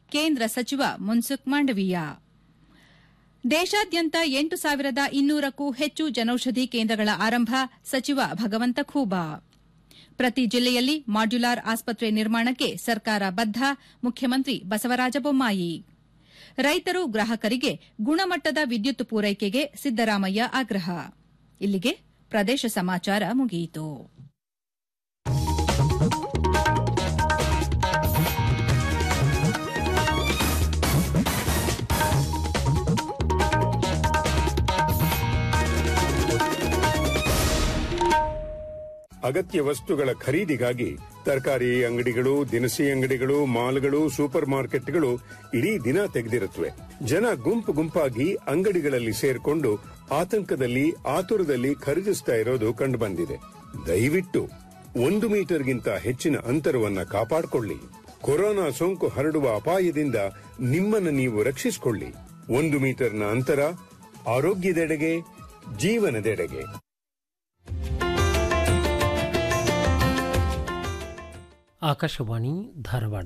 ಕೇಂದ್ರ ಸಚಿವ ಮುನ್ಸುಖ್ ಮಾಂಡವೀಯ ದೇಶಾದ್ಯಂತ ಎಂಟು ಸಾವಿರದ ಇನ್ನೂರಕ್ಕೂ ಹೆಚ್ಚು ಜನೌಷಧಿ ಕೇಂದ್ರಗಳ ಆರಂಭ ಸಚಿವ ಭಗವಂತ ಖೂಬಾ ಪ್ರತಿ ಜಿಲ್ಲೆಯಲ್ಲಿ ಮಾಡ್ಯುಲಾರ್ ಆಸ್ಪತ್ರೆ ನಿರ್ಮಾಣಕ್ಕೆ ಸರ್ಕಾರ ಬದ್ಧ ಮುಖ್ಯಮಂತ್ರಿ ಬಸವರಾಜ ಬೊಮ್ಮಾಯಿ ರೈತರು ಗ್ರಾಹಕರಿಗೆ ಗುಣಮಟ್ಟದ ವಿದ್ಯುತ್ ಪೂರೈಕೆಗೆ ಸಿದ್ದರಾಮಯ್ಯ ಆಗ್ರಹ ಇಲ್ಲಿಗೆ ಪ್ರದೇಶ ಸಮಾಚಾರ ಮುಗಿಯಿತು ಅಗತ್ಯ ವಸ್ತುಗಳ ಖರೀದಿಗಾಗಿ ತರಕಾರಿ ಅಂಗಡಿಗಳು ದಿನಸಿ ಅಂಗಡಿಗಳು ಮಾಲ್ಗಳು ಸೂಪರ್ ಮಾರ್ಕೆಟ್ಗಳು ಇಡೀ ದಿನ ತೆಗೆದಿರುತ್ತವೆ ಜನ ಗುಂಪು ಗುಂಪಾಗಿ ಅಂಗಡಿಗಳಲ್ಲಿ ಸೇರ್ಕೊಂಡು ಆತಂಕದಲ್ಲಿ ಆತುರದಲ್ಲಿ ಖರೀದಿಸ್ತಾ ಇರೋದು ಕಂಡುಬಂದಿದೆ ದಯವಿಟ್ಟು ಒಂದು ಮೀಟರ್ಗಿಂತ ಹೆಚ್ಚಿನ ಅಂತರವನ್ನ ಕಾಪಾಡಿಕೊಳ್ಳಿ ಕೊರೋನಾ ಸೋಂಕು ಹರಡುವ ಅಪಾಯದಿಂದ ನಿಮ್ಮನ್ನು ನೀವು ರಕ್ಷಿಸಿಕೊಳ್ಳಿ ಒಂದು ಮೀಟರ್ನ ಅಂತರ ಆರೋಗ್ಯದೆಡೆಗೆ ಜೀವನದೆಡೆಗೆ ಆಕಾಶವಾಣಿ ಧಾರವಾಡ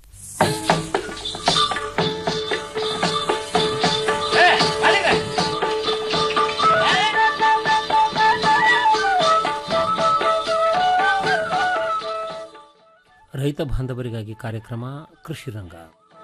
ರೈತ ಬಾಂಧವರಿಗಾಗಿ ಕಾರ್ಯಕ್ರಮ ಕೃಷಿ ರಂಗ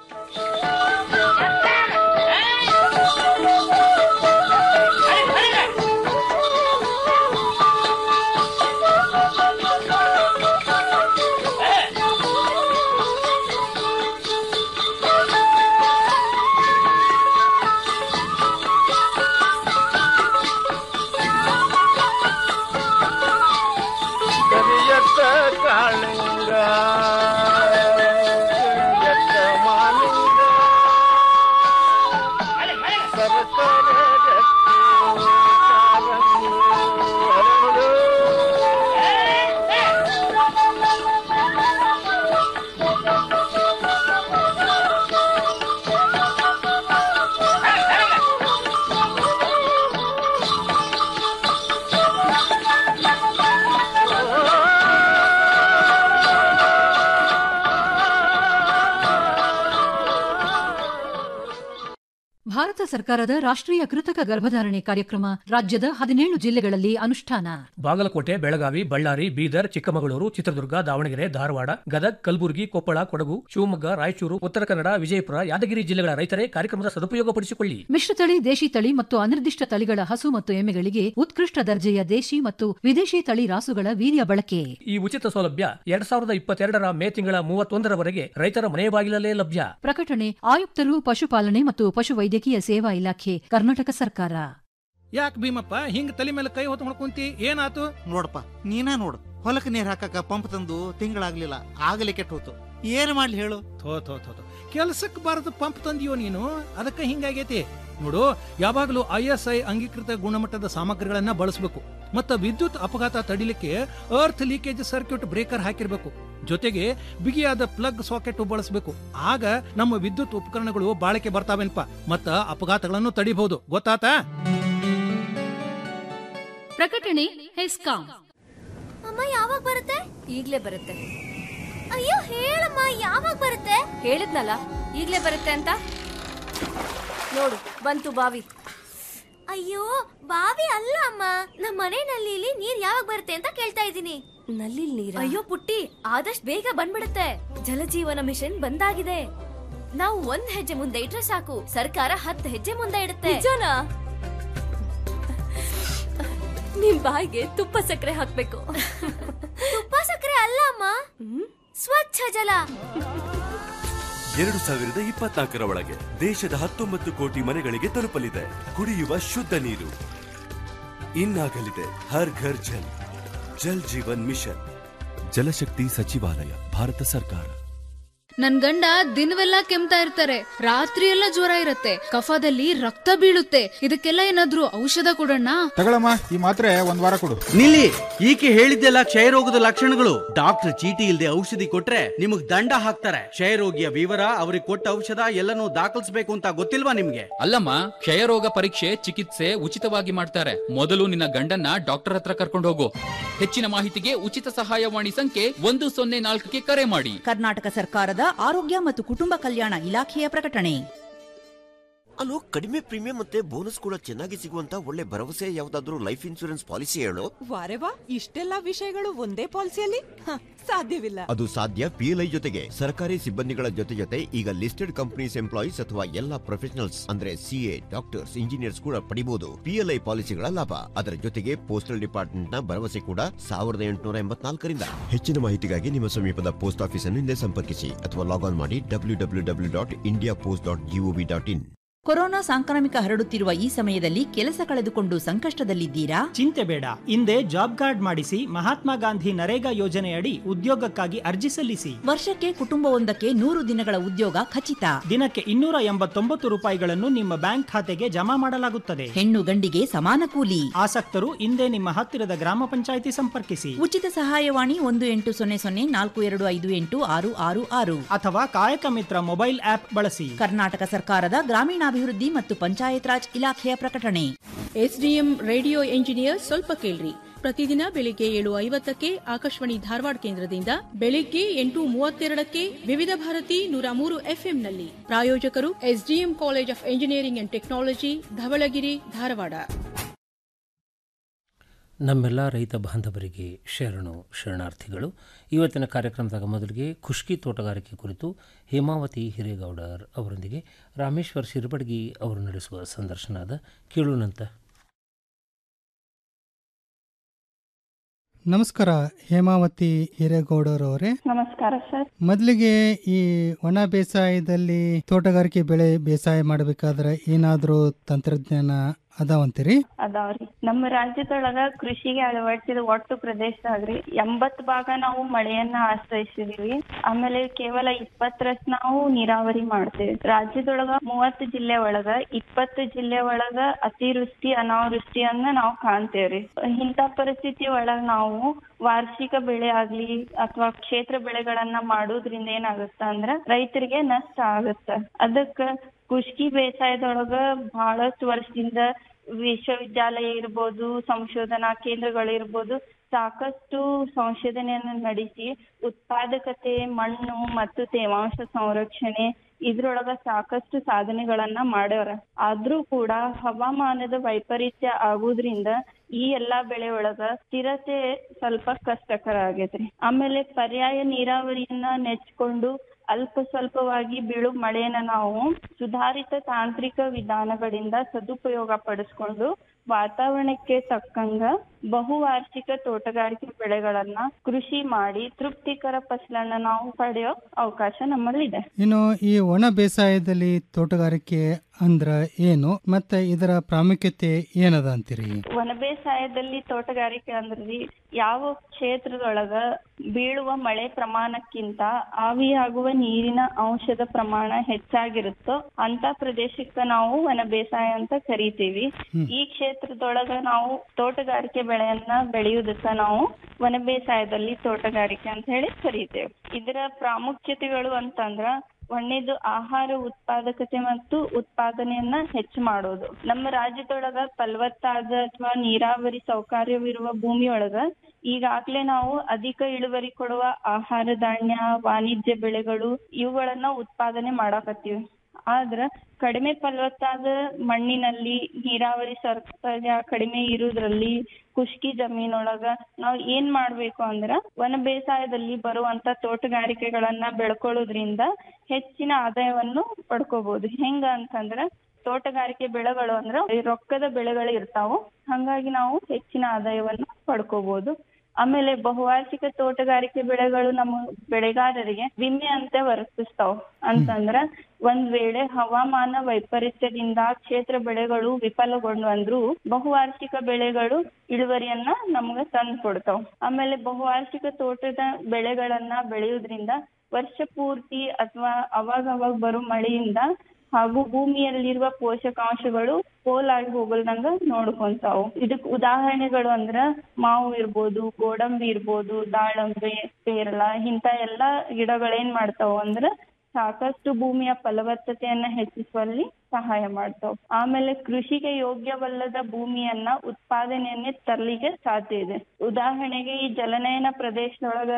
ಕರಿಯತ್ತ ಕಾಳಿಂಗ ಕರಿಯತ್ತ ಮಾಲಿಂಗ ಸರಸರ ರತ್ನ ಕಾರಂಗಿ ಹರಡು. ಭಾರತ ಸರ್ಕಾರದ ರಾಷ್ಟ್ರೀಯ ಕೃತಕ ಗರ್ಭಧಾರಣೆ ಕಾರ್ಯಕ್ರಮ ರಾಜ್ಯದ ಹದಿನೇಳು ಜಿಲ್ಲೆಗಳಲ್ಲಿ ಅನುಷ್ಠಾನ ಬಾಗಲಕೋಟೆ ಬೆಳಗಾವಿ ಬಳ್ಳಾರಿ ಬೀದರ್ ಚಿಕ್ಕಮಗಳೂರು ಚಿತ್ರದುರ್ಗ ದಾವಣಗೆರೆ ಧಾರವಾಡ ಗದಗ್ ಕಲಬುರಗಿ ಕೊಪ್ಪಳ ಕೊಡಗು ಶಿವಮೊಗ್ಗ ರಾಯಚೂರು ಉತ್ತರ ಕನ್ನಡ ವಿಜಯಪುರ ಯಾದಗಿರಿ ಜಿಲ್ಲೆಗಳ ರೈತರೇ ಕಾರ್ಯಕ್ರಮದ ಸದುಪಯೋಗಪಡಿಸಿಕೊಳ್ಳಿ ಮಿಶ್ರತಳಿ ದೇಶಿ ತಳಿ ಮತ್ತು ಅನಿರ್ದಿಷ್ಟ ತಳಿಗಳ ಹಸು ಮತ್ತು ಎಮ್ಮೆಗಳಿಗೆ ಉತ್ಕೃಷ್ಟ ದರ್ಜೆಯ ದೇಶಿ ಮತ್ತು ವಿದೇಶಿ ತಳಿ ರಾಸುಗಳ ವೀರ್ಯ ಬಳಕೆ ಈ ಉಚಿತ ಸೌಲಭ್ಯ ಎರಡ್ ಸಾವಿರದ ಇಪ್ಪತ್ತೆರಡರ ಮೇ ತಿಂಗಳ ಮೂವತ್ತೊಂದರವರೆಗೆ ರೈತರ ಮನೆ ಬಾಗಿಲಲ್ಲೇ ಲಭ್ಯ ಪ್ರಕಟಣೆ ಆಯುಕ್ತರು ಪಶುಪಾಲನೆ ಮತ್ತು ಪಶುವೈದ್ಯಕೀಯ ಸೇವಾ ಇಲಾಖೆ ಕರ್ನಾಟಕ ಸರ್ಕಾರ ಯಾಕೆ ಭೀಮಪ್ಪ ಹಿಂಗ್ ತಲೆ ಮೇಲೆ ಕೈ ಹೊತ್ತು ಮಾಡ್ಕೊಂತಿ ಏನಾತು ನೋಡಪ್ಪ ನೀನ ನೋಡು ಹೊಲಕ್ಕೆ ನೀರ್ ಹಾಕಕ್ಕ ಪಂಪ್ ತಂದು ತಿಂಗಳಾಗ್ಲಿಲ್ಲ ಆಗಲೇ ಕೆಟ್ಟ ಹೋತು ಏನ್ ಮಾಡ್ಲಿ ಹೇಳು ಥೋ ಥೋ ಥೋ ಥೋ. ಕೆಲ್ಸಕ್ ಬಾರದು ಪಂಪ್ ತಂದಿಯೋ ನೀನು ಅದಕ್ಕೆ ಹಿಂಗಾಗೈತಿ ನೋಡು ಯಾವಾಗಲೂ ಐ ಎಸ್ ಐ ಅಂಗೀಕೃತ ಗುಣಮಟ್ಟದ ಸಾಮಗ್ರಿಗಳನ್ನ ಬಳಸಬೇಕು ಮತ್ತ ವಿದ್ಯುತ್ ಅಪಘಾತ ತಡಿಲಿಕ್ಕೆ ಅರ್ತ್ ಲೀಕೇಜ್ ಸರ್ಕ್ಯೂಟ್ ಬ್ರೇಕರ್ ಹಾಕಿರ್ಬೇಕು ಜೊತೆಗೆ ಬಿಗಿಯಾದ ಪ್ಲಗ್ ಸಾಕೆಟ್ ಬಳಸಬೇಕು ಆಗ ನಮ್ಮ ವಿದ್ಯುತ್ ಉಪಕರಣಗಳು ಬಾಳಿಕೆ ಬರ್ತಾವೆನ್ಪ ಮತ್ತ ಅಪಘಾತಗಳನ್ನು ತಡಿಬಹುದು ಗೊತ್ತಾತಾ ಪ್ರಕಟಣೆ ಹೆಸ್ಕಾಂ ಅಮ್ಮ ಯಾವಾಗ ಬರುತ್ತೆ ಈಗ್ಲೇ ಬರುತ್ತೆ ಅಯ್ಯೋ ಹೇಳಮ್ಮ ಯಾವಾಗ ಬರುತ್ತೆ ಹೇಳಿದ್ನಲ್ಲ ಈಗ್ಲೇ ಬರುತ್ತೆ ಅಂತ ನೋಡು ಬಂತು ಬಾವಿ ಅಯ್ಯೋ ಬಾವಿ ಅಲ್ಲ ಅಮ್ಮ ನಮ್ಮ ಮನೆ ನಲ್ಲಿಲಿ ನೀರ್ ಯಾವಾಗ ಬರುತ್ತೆ ಅಂತ ಕೇಳ್ತಾ ಇದ್ದೀನಿ ನಲ್ಲಿ ನೀರ್ ಅಯ್ಯೋ ಪುಟ್ಟಿ ಆದಷ್ಟು ಬೇಗ ಬಂದ್ಬಿಡುತ್ತೆ ಜಲಜೀವನ ಮಿಷನ್ ಬಂದಾಗಿದೆ ನಾವು ಒಂದ್ ಹೆಜ್ಜೆ ಮುಂದೆ ಇಟ್ರೆ ಸಾಕು ಸರ್ಕಾರ ಹತ್ತು ಹೆಜ್ಜೆ ಮುಂದೆ ಇಡುತ್ತೆ ನಿಜನಾ ನಿಮ್ ಬಾಯಿಗೆ ತುಪ್ಪ ಸಕ್ಕರೆ ಹಾಕ್ಬೇಕು ತುಪ್ಪ ಸಕ್ಕರೆ ಅಲ್ಲ ಅಮ್ಮ ಸ್ವಚ್ಛ ಜಲ ಎರಡು ಸಾವಿರದ ಇಪ್ಪತ್ನಾಲ್ಕರ ಒಳಗೆ ದೇಶದ ಹತ್ತೊಂಬತ್ತು ಕೋಟಿ ಮನೆಗಳಿಗೆ ತಲುಪಲಿದೆ ಕುಡಿಯುವ ಶುದ್ಧ ನೀರು ಇನ್ನಾಗಲಿದೆ ಹರ್ ಘರ್ ಜಲ್ ಜಲ್ ಜೀವನ್ ಮಿಷನ್ ಜಲಶಕ್ತಿ ಸಚಿವಾಲಯ ಭಾರತ ಸರ್ಕಾರ ನನ್ ಗಂಡ ದಿನವೆಲ್ಲ ಕೆಮ್ತಾ ಇರ್ತಾರೆ ರಾತ್ರಿ ಎಲ್ಲ ಜ್ವರ ಇರತ್ತೆ ಕಫದಲ್ಲಿ ರಕ್ತ ಬೀಳುತ್ತೆ ಇದಕ್ಕೆಲ್ಲ ಏನಾದ್ರೂ ಔಷಧ ಕೊಡೋಣ ತಗೊಳಮ್ಮ ಈ ಮಾತ್ರೆ ಒಂದ್ ವಾರ ಕೊಡು ನಿಲ್ಲಿ ಈಕೆ ಹೇಳಿದ್ದೆಲ್ಲ ಕ್ಷಯರೋಗದ ಲಕ್ಷಣಗಳು ಡಾಕ್ಟರ್ ಚೀಟಿ ಇಲ್ಲದೆ ಔಷಧಿ ಕೊಟ್ರೆ ನಿಮಗ್ ದಂಡ ಹಾಕ್ತಾರೆ ಕ್ಷಯರೋಗಿಯ ವಿವರ ಅವ್ರಿಗೆ ಕೊಟ್ಟ ಔಷಧ ಎಲ್ಲನೂ ದಾಖಲಿಸಬೇಕು ಅಂತ ಗೊತ್ತಿಲ್ವಾ ನಿಮ್ಗೆ ಅಲ್ಲಮ್ಮ ಕ್ಷಯರೋಗ ಪರೀಕ್ಷೆ ಚಿಕಿತ್ಸೆ ಉಚಿತವಾಗಿ ಮಾಡ್ತಾರೆ ಮೊದಲು ನಿನ್ನ ಗಂಡನ್ನ ಡಾಕ್ಟರ್ ಹತ್ರ ಕರ್ಕೊಂಡು ಹೋಗು ಹೆಚ್ಚಿನ ಮಾಹಿತಿಗೆ ಉಚಿತ ಸಹಾಯವಾಣಿ ಸಂಖ್ಯೆ ಒಂದು ಸೊನ್ನೆ ನಾಲ್ಕಕ್ಕೆ ಕರೆ ಮಾಡಿ ಕರ್ನಾಟಕ ಸರ್ಕಾರದ ಆರೋಗ್ಯ ಮತ್ತು ಕುಟುಂಬ ಕಲ್ಯಾಣ ಇಲಾಖೆಯ ಪ್ರಕಟಣೆ ಅಲ್ಲೋ ಕಡಿಮೆ ಪ್ರೀಮಿಯಂ ಮತ್ತೆ ಬೋನಸ್ ಕೂಡ ಚೆನ್ನಾಗಿ ಸಿಗುವಂತ ಒಳ್ಳೆ ಭರವಸೆ ಯಾವ್ದಾದ್ರು ಲೈಫ್ ಇನ್ಶೂರೆನ್ಸ್ ಪಾಲಿಸಿ ಹೇಳು ವಾರೆ ವಾ ಇಷ್ಟೆಲ್ಲ ವಿಷಯಗಳು ಒಂದೇ ಪಾಲಿಸಿಯಲ್ಲಿ ಹ, ಸಾಧ್ಯವಿಲ್ಲ ಅದು ಸಾಧ್ಯ ಪಿಎಲ್ಐ ಜೊತೆಗೆ ಸರ್ಕಾರಿ ಸಿಬ್ಬಂದಿಗಳ ಜೊತೆ ಜೊತೆ ಈಗ ಲಿಸ್ಟೆಡ್ ಕಂಪನೀಸ್ ಎಂಪ್ಲಾಯೀಸ್ ಅಥವಾ ಎಲ್ಲಾ ಪ್ರೊಫೆಷನಲ್ಸ್ ಅಂದ್ರೆ ಸಿಎ ಡಾಕ್ಟರ್ಸ್ ಇಂಜಿನಿಯರ್ಸ್ ಕೂಡ ಪಡಿಬಹುದು ಪಿಎಲ್ಐ ಪಾಲಿಸಿಗಳ ಲಾಭ ಅದರ ಜೊತೆಗೆ ಪೋಸ್ಟಲ್ ಡಿಪಾರ್ಟ್ಮೆಂಟ್ ನ ಭರವಸೆ ಕೂಡ ಸಾವಿರದ ಎಂಟುನೂರ ಎಂಬತ್ನಾಲ್ಕರಿಂದ ಹೆಚ್ಚಿನ ಮಾಹಿತಿಗಾಗಿ ನಿಮ್ಮ ಸಮೀಪದ ಪೋಸ್ಟ್ ಆಫೀಸ್ ಅನ್ನು ಹಿಂದೆ ಸಂಪರ್ಕಿಸಿ ಅಥವಾ ಲಾಗ್ ಆನ್ ಮಾಡಿ W W W dot India post dot G O V dot in corona ಸಾಂಕ್ರಾಮಿಕ ಹರಡುತ್ತಿರುವ ಈ ಸಮಯದಲ್ಲಿ ಕೆಲಸ ಕಳೆದುಕೊಂಡು ಸಂಕಷ್ಟದಲ್ಲಿದ್ದೀರಾ ಚಿಂತೆ ಬೇಡ ಹಿಂದೆ ಜಾಬ್ ಕಾರ್ಡ್ ಮಾಡಿಸಿ ಮಹಾತ್ಮ ಗಾಂಧಿ ನರೇಗಾ ಯೋಜನೆಯಡಿ ಉದ್ಯೋಗಕ್ಕಾಗಿ ಅರ್ಜಿ ಸಲ್ಲಿಸಿ ವರ್ಷಕ್ಕೆ ಕುಟುಂಬವೊಂದಕ್ಕೆ ನೂರು ದಿನಗಳ ಉದ್ಯೋಗ ಖಚಿತ ದಿನಕ್ಕೆ ಇನ್ನೂರ ಎಂಬತ್ತೊಂಬತ್ತು ರೂಪಾಯಿಗಳನ್ನು ನಿಮ್ಮ ಬ್ಯಾಂಕ್ ಖಾತೆಗೆ ಜಮಾ ಮಾಡಲಾಗುತ್ತದೆ ಹೆಣ್ಣು ಗಂಡಿಗೆ ಸಮಾನ ಕೂಲಿ ಆಸಕ್ತರು ಹಿಂದೆ ನಿಮ್ಮ ಹತ್ತಿರದ ಗ್ರಾಮ ಪಂಚಾಯಿತಿ ಸಂಪರ್ಕಿಸಿ ಉಚಿತ ಸಹಾಯವಾಣಿ ಒಂದು ಎಂಟು ಸೊನ್ನೆ ಸೊನ್ನೆ ನಾಲ್ಕು ಎರಡು ಐದು ಎಂಟು ಆರು ಆರು ಆರು ಅಥವಾ ಕಾಯಕ ಮಿತ್ರ ಮೊಬೈಲ್ ಆಪ್ ಬಳಸಿ ಕರ್ನಾಟಕ ಸರ್ಕಾರದ ಗ್ರಾಮೀಣಾಭಿವೃದ್ಧಿ ಮತ್ತು ಪಂಚಾಯತ್ ರಾಜ್ ಇಲಾಖೆಯ ಪ್ರಕಟಣೆ ಎಸ್ಡಿಎಂ ರೇಡಿಯೋ ಎಂಜಿನಿಯರ್ ಸ್ವಲ್ಪ ಕೇಳ್ರಿ ಪ್ರತಿದಿನ ಬೆಳಿಗ್ಗೆ ಏಳು ಐವತ್ತಕ್ಕೆ ಆಕಾಶವಾಣಿ ಧಾರವಾಡ ಕೇಂದ್ರದಿಂದ ಬೆಳಿಗ್ಗೆ ಎಂಟು ಮೂವತ್ತೆರಡಕ್ಕೆ ವಿವಿಧ ಭಾರತಿ ನೂರ ಮೂರು ಎಫ್ಎಂನಲ್ಲಿ ಪ್ರಾಯೋಜಕರು SDM college of engineering and technology Dhavalagiri Dharwad ನಮ್ಮೆಲ್ಲ ರೈತ ಬಾಂಧವರಿಗೆ ಶರಣು ಶರಣಾರ್ಥಿಗಳು ಇವತ್ತಿನ ಕಾರ್ಯಕ್ರಮದಾಗ ಮೊದಲಿಗೆ ಖುಷ್ಕಿ ತೋಟಗಾರಿಕೆ ಕುರಿತು ಹೇಮಾವತಿ ಹಿರೇಗೌಡರ್ ಅವರೊಂದಿಗೆ ರಾಮೇಶ್ವರ್ ಶಿರ್ಬಡ್ಗಿ ಅವರು ನಡೆಸುವ ಸಂದರ್ಶನದ ಕೇಳೋಣಂತ ನಮಸ್ಕಾರ ಹೇಮಾವತಿ ಹಿರೇಗೌಡರವರೇ ನಮಸ್ಕಾರ ಸರ್ ಮೊದಲಿಗೆ ಈ ಒಣ ಬೇಸಾಯದಲ್ಲಿ ತೋಟಗಾರಿಕೆ ಬೆಳೆ ಬೇಸಾಯ ಮಾಡಬೇಕಾದ್ರೆ ಏನಾದರೂ ತಂತ್ರಜ್ಞಾನ ಅದಾವಂತೀರಿ ಅದಾವ್ರಿ ನಮ್ಮ ರಾಜ್ಯದೊಳಗ ಕೃಷಿಗೆ ಅಳವಡಿಸಿದ ಒಟ್ಟು ಪ್ರದೇಶದಾಗ್ರಿ ಎಂಬತ್ ಭಾಗ ನಾವು ಮಳೆಯನ್ನ ಆಶ್ರಯಿಸಿದೀವಿ ಆಮೇಲೆ ಕೇವಲ ಇಪ್ಪತ್ತರಷ್ಟು ನಾವು ನೀರಾವರಿ ಮಾಡ್ತೇವೆ ರಾಜ್ಯದೊಳಗ ಮೂವತ್ತು ಜಿಲ್ಲೆ ಒಳಗ ಇಪ್ಪತ್ತು ಜಿಲ್ಲೆ ಒಳಗ ಅತಿವೃಷ್ಟಿ ಅನಾವೃಷ್ಟಿಯನ್ನ ನಾವು ಕಾಣ್ತೇವ್ರಿ ಇಂಥ ಪರಿಸ್ಥಿತಿ ಒಳಗ ನಾವು ವಾರ್ಷಿಕ ಬೆಳೆ ಆಗ್ಲಿ ಅಥವಾ ಕ್ಷೇತ್ರ ಬೆಳೆಗಳನ್ನ ಮಾಡೋದ್ರಿಂದ ಏನಾಗುತ್ತ ಅಂದ್ರ ರೈತರಿಗೆ ನಷ್ಟ ಆಗುತ್ತ ಅದಕ್ಕ ಕುಷ್ಕಿ ಬೇಸಾಯದೊಳಗ ಬಹಳಷ್ಟು ವರ್ಷದಿಂದ ವಿಶ್ವವಿದ್ಯಾಲಯ ಇರ್ಬೋದು ಸಂಶೋಧನಾ ಕೇಂದ್ರಗಳಿರ್ಬೋದು ಸಾಕಷ್ಟು ಸಂಶೋಧನೆಯನ್ನು ನಡೆಸಿ ಉತ್ಪಾದಕತೆ ಮಣ್ಣು ಮತ್ತು ತೇವಾಂಶ ಸಂರಕ್ಷಣೆ ಇದ್ರೊಳಗ ಸಾಕಷ್ಟು ಸಾಧನೆಗಳನ್ನ ಮಾಡ್ಯಾರ ಆದ್ರೂ ಕೂಡ ಹವಾಮಾನದ ವೈಪರೀತ್ಯ ಆಗುದ್ರಿಂದ ಈ ಎಲ್ಲಾ ಬೆಳೆ ಒಳಗ ಸ್ಥಿರತೆ ಸ್ವಲ್ಪ ಕಷ್ಟಕರ ಆಗೈತ್ರಿ ಆಮೇಲೆ ಪರ್ಯಾಯ ನೀರಾವರಿಯನ್ನ ನೆಚ್ಕೊಂಡು ಅಲ್ಪ ಸ್ವಲ್ಪವಾಗಿ ಬೀಳು ಮಳೆಯನ್ನ ನಾವು ಸುಧಾರಿತ ತಾಂತ್ರಿಕ ವಿಧಾನಗಳಿಂದ ಸದುಪಯೋಗ ಪಡಿಸ್ಕೊಂಡು ವಾತಾವರಣಕ್ಕೆ ತಕ್ಕಂಗ ಬಹುವಾರ್ಷಿಕ ತೋಟಗಾರಿಕೆ ಬೆಳೆಗಳನ್ನ ಕೃಷಿ ಮಾಡಿ ತೃಪ್ತಿಕರ ಫಸಲನ್ನ ನಾವು ಪಡೆಯೋ ಅವಕಾಶ ನಮ್ಮಲ್ಲಿದೆ ಇನ್ನು ಈ ಒಣ ಬೇಸಾಯದಲ್ಲಿ ತೋಟಗಾರಿಕೆ ಅಂದ್ರ ಏನು ಮತ್ತೆ ಇದರ ಪ್ರಾಮುಖ್ಯತೆ ಏನದ ಅಂತೀರಿ ವನ ಬೇಸಾಯದಲ್ಲಿ ತೋಟಗಾರಿಕೆ ಅಂದ್ರಿ ಯಾವ ಕ್ಷೇತ್ರದೊಳಗ ಬೀಳುವ ಮಳೆ ಪ್ರಮಾಣಕ್ಕಿಂತ ಆವಿಯಾಗುವ ನೀರಿನ ಅಂಶದ ಪ್ರಮಾಣ ಹೆಚ್ಚಾಗಿರುತ್ತೋ ಅಂತ ಪ್ರದೇಶಕ್ಕ ನಾವು ವನ ಬೇಸಾಯ ಅಂತ ಕರಿತೀವಿ ಈ ಕ್ಷೇತ್ರದೊಳಗ ನಾವು ತೋಟಗಾರಿಕೆ ಬೆಳೆಯನ್ನ ಬೆಳೆಯುವುದಕ್ಕ ನಾವು ವನ ಬೇಸಾಯದಲ್ಲಿ ತೋಟಗಾರಿಕೆ ಅಂತ ಹೇಳಿ ಕರೀತೇವೆ ಇದರ ಪ್ರಾಮುಖ್ಯತೆಗಳು ಅಂತಂದ್ರ ಒಂದೇದು ಆಹಾರ ಉತ್ಪಾದಕತೆ ಮತ್ತು ಉತ್ಪಾದನೆಯನ್ನ ಹೆಚ್ಚು ಮಾಡೋದು ನಮ್ಮ ರಾಜ್ಯದೊಳಗ ಫಲವತ್ತಾದ ಅಥವಾ ನೀರಾವರಿ ಸೌಕರ್ಯವಿರುವ ಭೂಮಿಯೊಳಗ ಈಗಾಗ್ಲೇ ನಾವು ಅಧಿಕ ಇಳುವರಿ ಕೊಡುವ ಆಹಾರ ಧಾನ್ಯ ವಾಣಿಜ್ಯ ಬೆಳೆಗಳು ಇವುಗಳನ್ನ ಉತ್ಪಾದನೆ ಮಾಡಾಕತ್ತೀವಿ ಆದ್ರ ಕಡಿಮೆ ಫಲವತ್ತಾದ ಮಣ್ಣಿನಲ್ಲಿ ನೀರಾವರಿ ಸೌಕರ್ಯ ಕಡಿಮೆ ಇರುವುದ್ರಲ್ಲಿ ಖುಷ್ಕಿ ಜಮೀನೊಳಗ ನಾವ್ ಏನ್ ಮಾಡ್ಬೇಕು ಅಂದ್ರ ವನ ಬೇಸಾಯದಲ್ಲಿ ಬರುವಂತ ತೋಟಗಾರಿಕೆಗಳನ್ನ ಬೆಳ್ಕೊಳ್ಳೋದ್ರಿಂದ ಹೆಚ್ಚಿನ ಆದಾಯವನ್ನು ಪಡ್ಕೋಬಹುದು ಹೆಂಗ ಅಂತಂದ್ರ ತೋಟಗಾರಿಕೆ ಬೆಳೆಗಳು ಅಂದ್ರ ರೊಕ್ಕದ ಬೆಳೆಗಳು ಇರ್ತಾವು ಹಂಗಾಗಿ ನಾವು ಹೆಚ್ಚಿನ ಆದಾಯವನ್ನು ಪಡ್ಕೋಬಹುದು ಆಮೇಲೆ ಬಹುವಾರ್ಷಿಕ ತೋಟಗಾರಿಕೆ ಬೆಳೆಗಳು ನಮ್ಮ ಬೆಳೆಗಾರರಿಗೆ ವಿಮೆ ಅಂತ ವರ್ತಿಸ್ತಾವ ಅಂತಂದ್ರ ಒಂದ್ ವೇಳೆ ಹವಾಮಾನ ವೈಪರೀತ್ಯದಿಂದ ಕ್ಷೇತ್ರ ಬೆಳೆಗಳು ವಿಫಲಗೊಂಡು ಅಂದ್ರು ಬಹುವಾರ್ಷಿಕ ಬೆಳೆಗಳು ಇಳುವರಿಯನ್ನ ನಮ್ಗ ತಂದ್ ಕೊಡ್ತಾವ ಆಮೇಲೆ ಬಹುವಾರ್ಷಿಕ ತೋಟದ ಬೆಳೆಗಳನ್ನ ಬೆಳೆಯೋದ್ರಿಂದ ವರ್ಷ ಪೂರ್ತಿ ಅಥವಾ ಅವಾಗ ಅವಾಗ ಬರೋ ಮಳೆಯಿಂದ ಹಾಗೂ ಭೂಮಿಯಲ್ಲಿರುವ ಪೋಷಕಾಂಶಗಳು ಪೋಲಾಗಿ ಹೋಗಲ್ದಂಗ ನೋಡ್ಕೊಂತಾವು ಇದಕ್ ಉದಾಹರಣೆಗಳು ಅಂದ್ರ ಮಾವು ಇರ್ಬೋದು ಗೋಡಂಬಿ ಇರ್ಬೋದು ದಾಳಂಬೆ ಪೇರಲ ಇಂತ ಎಲ್ಲಾ ಗಿಡಗಳೇನ್ ಮಾಡ್ತಾವ ಅಂದ್ರ ಸಾಕಷ್ಟು ಭೂಮಿಯ ಫಲವತ್ತತೆಯನ್ನ ಹೆಚ್ಚಿಸುವಲ್ಲಿ ಸಹಾಯ ಮಾಡ್ತಾವ ಆಮೇಲೆ ಕೃಷಿಗೆ ಯೋಗ್ಯವಲ್ಲದ ಭೂಮಿಯನ್ನ ಉತ್ಪಾದನೆಯನ್ನೇ ತರಲಿಕ್ಕೆ ಸಾಧ್ಯ ಇದೆ ಉದಾಹರಣೆಗೆ ಈ ಜಲನಯನ ಪ್ರದೇಶದೊಳಗ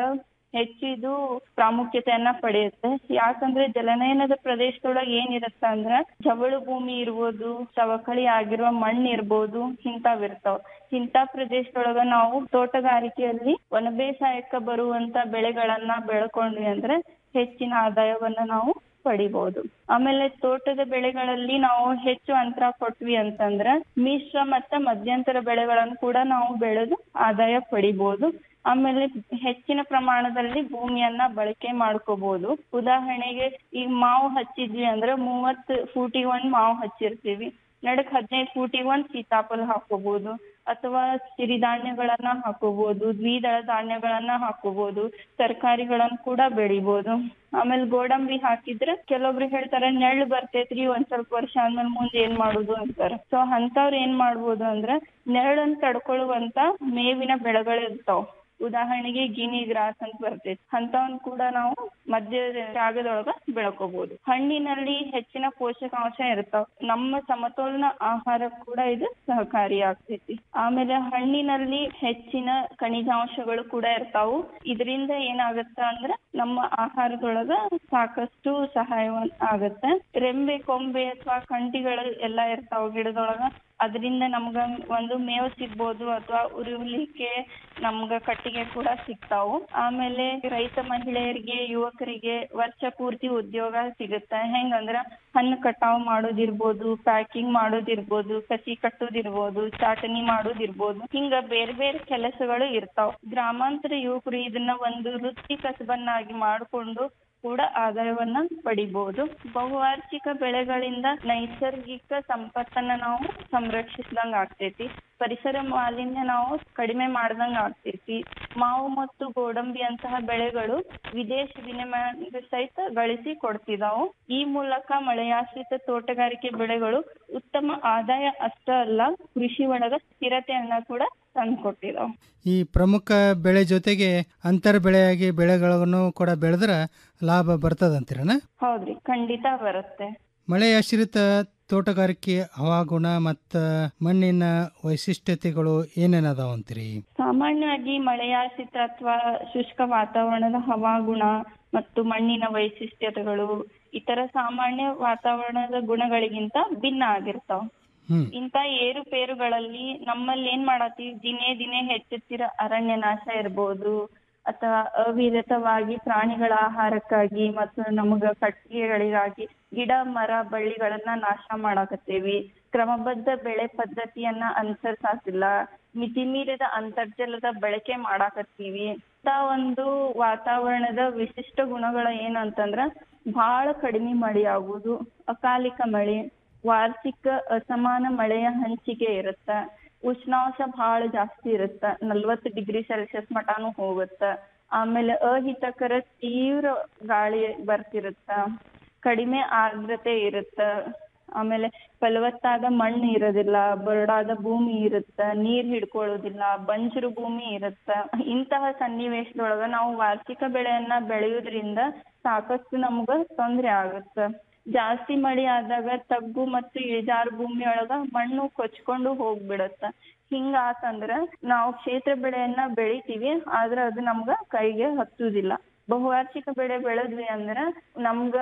ಹೆಚ್ಚಿದು ಪ್ರಾಮುಖ್ಯತೆಯನ್ನ ಪಡೆಯುತ್ತೆ ಯಾಕಂದ್ರೆ ಜಲನಯನದ ಪ್ರದೇಶದೊಳಗೆ ಏನಿರುತ್ತೆ ಅಂದ್ರೆ ಜವಳು ಭೂಮಿ ಇರ್ಬೋದು ಸವಕಳಿ ಆಗಿರುವ ಮಣ್ಣು ಇರ್ಬೋದು ಇಂತಾವಿರ್ತಾವ ಇಂತ ಪ್ರದೇಶದೊಳಗ ನಾವು ತೋಟಗಾರಿಕೆಯಲ್ಲಿ ವನ ಬೇಸಾಯಕ್ಕ ಬರುವಂತ ಬೆಳೆಗಳನ್ನ ಬೆಳ್ಕೊಂಡ್ವಿ ಅಂದ್ರೆ ಹೆಚ್ಚಿನ ಆದಾಯವನ್ನ ನಾವು ಪಡಿಬಹುದು ಆಮೇಲೆ ತೋಟದ ಬೆಳೆಗಳಲ್ಲಿ ನಾವು ಹೆಚ್ಚು ಅಂತರ ಕೊಟ್ವಿ ಅಂತಂದ್ರ ಮಿಶ್ರ ಮತ್ತ ಮಧ್ಯಂತರ ಬೆಳೆಗಳನ್ನು ಕೂಡ ನಾವು ಬೆಳೆದು ಆದಾಯ ಪಡಿಬಹುದು ಆಮೇಲೆ ಹೆಚ್ಚಿನ ಪ್ರಮಾಣದಲ್ಲಿ ಭೂಮಿಯನ್ನ ಬಳಕೆ ಮಾಡ್ಕೋಬಹುದು ಉದಾಹರಣೆಗೆ ಈಗ ಮಾವು ಹಚ್ಚಿದ್ವಿ ಅಂದ್ರೆ ಮೂವತ್ ಫೂಟಿಗೆ ಒಂದ್ ಮಾವು ಹಚ್ಚಿರ್ತೀವಿ ನಡಕ್ ಹದಿನೈದು ಫೂಟಿಗೆ ಒಂದ್ ಸೀತಾಫಲ ಹಾಕೋಬಹುದು ಅಥವಾ ಸಿರಿಧಾನ್ಯಗಳನ್ನ ಹಾಕೋಬಹುದು ದ್ವಿದಳ ಧಾನ್ಯಗಳನ್ನ ಹಾಕೋಬಹುದು ತರಕಾರಿಗಳನ್ನ ಕೂಡ ಬೆಳಿಬಹುದು ಆಮೇಲೆ ಗೋಡಂಬಿ ಹಾಕಿದ್ರೆ ಕೆಲವೊಬ್ರು ಹೇಳ್ತಾರೆ ನೆಳ್ಳು ಬರ್ತೈತ್ರಿ ಒಂದ್ ಸ್ವಲ್ಪ ವರ್ಷ ಆದ್ಮೇಲೆ ಮುಂದೆ ಏನ್ ಮಾಡುದು ಅಂತಾರ ಸೊ ಅಂತವ್ರ ಏನ್ ಮಾಡ್ಬೋದು ಅಂದ್ರ ನೆರಳನ್ನ ತಡ್ಕೊಳ್ಳುವಂತ ಮೇವಿನ ಬೆಳೆಗಳು ಇರ್ತಾವ ಉದಾಹರಣೆಗೆ ಗಿನಿ ಗ್ರಾಸ್ ಅಂತ ಬರ್ತೈತಿ ಅಂತವನ್ ಕೂಡ ನಾವು ಮಧ್ಯ ಜಾಗದೊಳಗ ಬೆಳ್ಕೋಬಹುದು ಹಣ್ಣಿನಲ್ಲಿ ಹೆಚ್ಚಿನ ಪೋಷಕಾಂಶ ಇರ್ತಾವ ನಮ್ಮ ಸಮತೋಲನ ಆಹಾರ ಕೂಡ ಇದು ಸಹಕಾರಿ ಆಗ್ತೈತಿ ಆಮೇಲೆ ಹಣ್ಣಿನಲ್ಲಿ ಹೆಚ್ಚಿನ ಖನಿಜಾಂಶಗಳು ಕೂಡ ಇರ್ತಾವು ಇದರಿಂದ ಏನಾಗತ್ತ ಅಂದ್ರ ನಮ್ಮ ಆಹಾರದೊಳಗ ಸಾಕಷ್ಟು ಸಹಾಯ ಆಗತ್ತೆ ರೆಂಬೆ ಕೊಂಬೆ ಅಥವಾ ಕಂಟಿಗಳು ಎಲ್ಲಾ ಇರ್ತಾವ ಗಿಡದೊಳಗ ಅದರಿಂದ ನಮ್ಗ ಒಂದು ಮೇವು ಸಿಗ್ಬೋದು ಅಥವಾ ಉರುವಲಿಕ್ಕೆ ನಮ್ಗ ಕಟ್ಟಿಗೆ ಕೂಡ ಸಿಗ್ತಾವು ಆಮೇಲೆ ರೈತ ಮಹಿಳೆಯರಿಗೆ ಯುವಕರಿಗೆ ವರ್ಷ ಪೂರ್ತಿ ಉದ್ಯೋಗ ಸಿಗುತ್ತೆ ಹೆಂಗಂದ್ರ ಹಣ್ಣು ಕಟಾವ್ ಮಾಡೋದಿರ್ಬೋದು ಪ್ಯಾಕಿಂಗ್ ಮಾಡೋದಿರ್ಬೋದು ಕಸಿ ಕಟ್ಟೋದಿರ್ಬೋದು ಚಾಟನಿ ಮಾಡೋದಿರ್ಬೋದು ಹಿಂಗ ಬೇರೆ ಬೇರೆ ಕೆಲಸಗಳು ಇರ್ತಾವ್ ಗ್ರಾಮಾಂತರ ಯುವಕರು ಇದನ್ನ ಒಂದು ವೃತ್ತಿ ಕಸಬನ್ನಾಗಿ ಮಾಡ್ಕೊಂಡು ಕೂಡ ಆದಾಯವನ್ನ ಪಡಿಬಹುದು ಬಹುವಾರ್ಷಿಕ ಬೆಳೆಗಳಿಂದ ನೈಸರ್ಗಿಕ ಸಂಪತ್ತನ್ನ ನಾವು ಸಂರಕ್ಷಿಸಿದಂಗ ಆಗ್ತೈತಿ ಪರಿಸರ ಮಾಲಿನ್ಯ ನಾವು ಕಡಿಮೆ ಮಾಡ್ದಂಗ ಆಗ್ತೈತಿ ಮಾವು ಮತ್ತು ಗೋಡಂಬಿ ಅಂತಹ ಬೆಳೆಗಳು ವಿದೇಶ ವಿನಿಮಯ ಸಹಿತ ಗಳಿಸಿ ಕೊಡ್ತಿದಾವು ಈ ಮೂಲಕ ಮಳೆಯಾಶ್ರಿತ ತೋಟಗಾರಿಕೆ ಬೆಳೆಗಳು ಉತ್ತಮ ಆದಾಯ ಅಷ್ಟ ಅಲ್ಲ ಕೃಷಿ ಒಳಗ ಸ್ಥಿರತೆಯನ್ನ ಕೂಡ ತಂದ್ಕೊಟ್ಟಿದಾವ್ ಈ ಪ್ರಮುಖ ಬೆಳೆ ಜೊತೆಗೆ ಅಂತರ ಬೆಳೆಯಾಗಿ ಬೆಳೆಗಳನ್ನು ಕೂಡ ಬೆಳೆದ್ರ ಲಾಭ ಬರ್ತದಂತೀರನ ಹೌದ್ರಿ ಖಂಡಿತ ಬರುತ್ತೆ ಮಳೆಯಾಶ್ರಿತ ತೋಟಗಾರಿಕೆ ಹವಾಗುಣ ಮತ್ತು ಮಣ್ಣಿನ ವೈಶಿಷ್ಟ್ಯತೆಗಳು ಏನೇನದಾವ ಅಂತೀರಿ ಸಾಮಾನ್ಯವಾಗಿ ಮಳೆಯಾಶ್ರಿತ ಅಥವಾ ಶುಷ್ಕ ವಾತಾವರಣದ ಹವಾಗುಣ ಮತ್ತು ಮಣ್ಣಿನ ವೈಶಿಷ್ಟ್ಯತೆಗಳು ಇತರ ಸಾಮಾನ್ಯ ವಾತಾವರಣದ ಗುಣಗಳಿಗಿಂತ ಭಿನ್ನ ಆಗಿರ್ತಾವ ಇಂತ ಏರುಪೇರುಗಳಲ್ಲಿ ನಮ್ಮಲ್ಲಿ ಏನ್ ಮಾಡತ್ತೀವಿ ದಿನೇ ದಿನೇ ಹೆಚ್ಚುತ್ತಿರೋ ಅರಣ್ಯ ನಾಶ ಇರ್ಬೋದು ಅಥವಾ ಅವಿರತವಾಗಿ ಪ್ರಾಣಿಗಳ ಆಹಾರಕ್ಕಾಗಿ ಮತ್ತು ನಮಗ ಕಟ್ಟಿಗೆಗಳಿಗಾಗಿ ಗಿಡ ಮರ ಬಳ್ಳಿಗಳನ್ನ ನಾಶ ಮಾಡಾಕತ್ತೇವಿ ಕ್ರಮಬದ್ಧ ಬೆಳೆ ಪದ್ಧತಿಯನ್ನ ಅನುಸರಿಸಾತಿಲ್ಲ ಮಿತಿ ಮೀರಿದ ಅಂತರ್ಜಲದ ಬಳಕೆ ಮಾಡಾಕತ್ತೀವಿ ಇಂತ ಒಂದು ವಾತಾವರಣದ ವಿಶಿಷ್ಟ ಗುಣಗಳ ಏನು ಅಂತಂದ್ರ ಬಹಳ ಕಡಿಮೆ ಮಳೆ ಆಗುವುದು ಅಕಾಲಿಕ ಮಳೆ ವಾರ್ಷಿಕ ಅಸಮಾನ ಮಳೆಯ ಹಂಚಿಕೆ ಇರುತ್ತ ಉಷ್ಣಾಂಶ ಬಹಳ ಜಾಸ್ತಿ ಇರುತ್ತ ನಲ್ವತ್ತು ಡಿಗ್ರಿ ಸೆಲ್ಸಿಯಸ್ ಮಟಾನು ಹೋಗುತ್ತ ಆಮೇಲೆ ಅಹಿತಕರ ತೀವ್ರ ಗಾಳಿ ಬರ್ತಿರುತ್ತ ಕಡಿಮೆ ಆರ್ದ್ರತೆ ಇರುತ್ತ ಆಮೇಲೆ ಫಲವತ್ತಾದ ಮಣ್ಣು ಇರೋದಿಲ್ಲ ಬರಡಾದ ಭೂಮಿ ಇರುತ್ತ ನೀರ್ ಹಿಡ್ಕೊಳ್ಳೋದಿಲ್ಲ ಬಂಜರು ಭೂಮಿ ಇರುತ್ತ ಇಂತಹ ಸನ್ನಿವೇಶದೊಳಗ ನಾವು ವಾರ್ಷಿಕ ಬೆಳೆಯನ್ನ ಬೆಳೆಯೋದ್ರಿಂದ ಸಾಕಷ್ಟು ನಮ್ಗ ತೊಂದ್ರೆ ಆಗುತ್ತ ಜಾಸ್ತಿ ಮಳಿ ಆದಾಗ ತಗ್ಗು ಮತ್ತು ಇಳಿಜಾರು ಭೂಮಿಯೊಳಗ ಮಣ್ಣು ಕೊಚ್ಕೊಂಡು ಹೋಗ್ಬಿಡತ್ತ ಹಿಂಗ ಆತಂದ್ರ ನಾವು ಕ್ಷೇತ್ರ ಬೆಳೆಯನ್ನ ಬೆಳಿತೀವಿ ಆದ್ರ ಅದು ನಮ್ಗ ಕೈಗೆ ಹತ್ತುದಿಲ್ಲ ಬಹುವಾರ್ಷಿಕ ಬೆಳೆ ಬೆಳೆದ್ವಿ ಅಂದ್ರ ನಮ್ಗ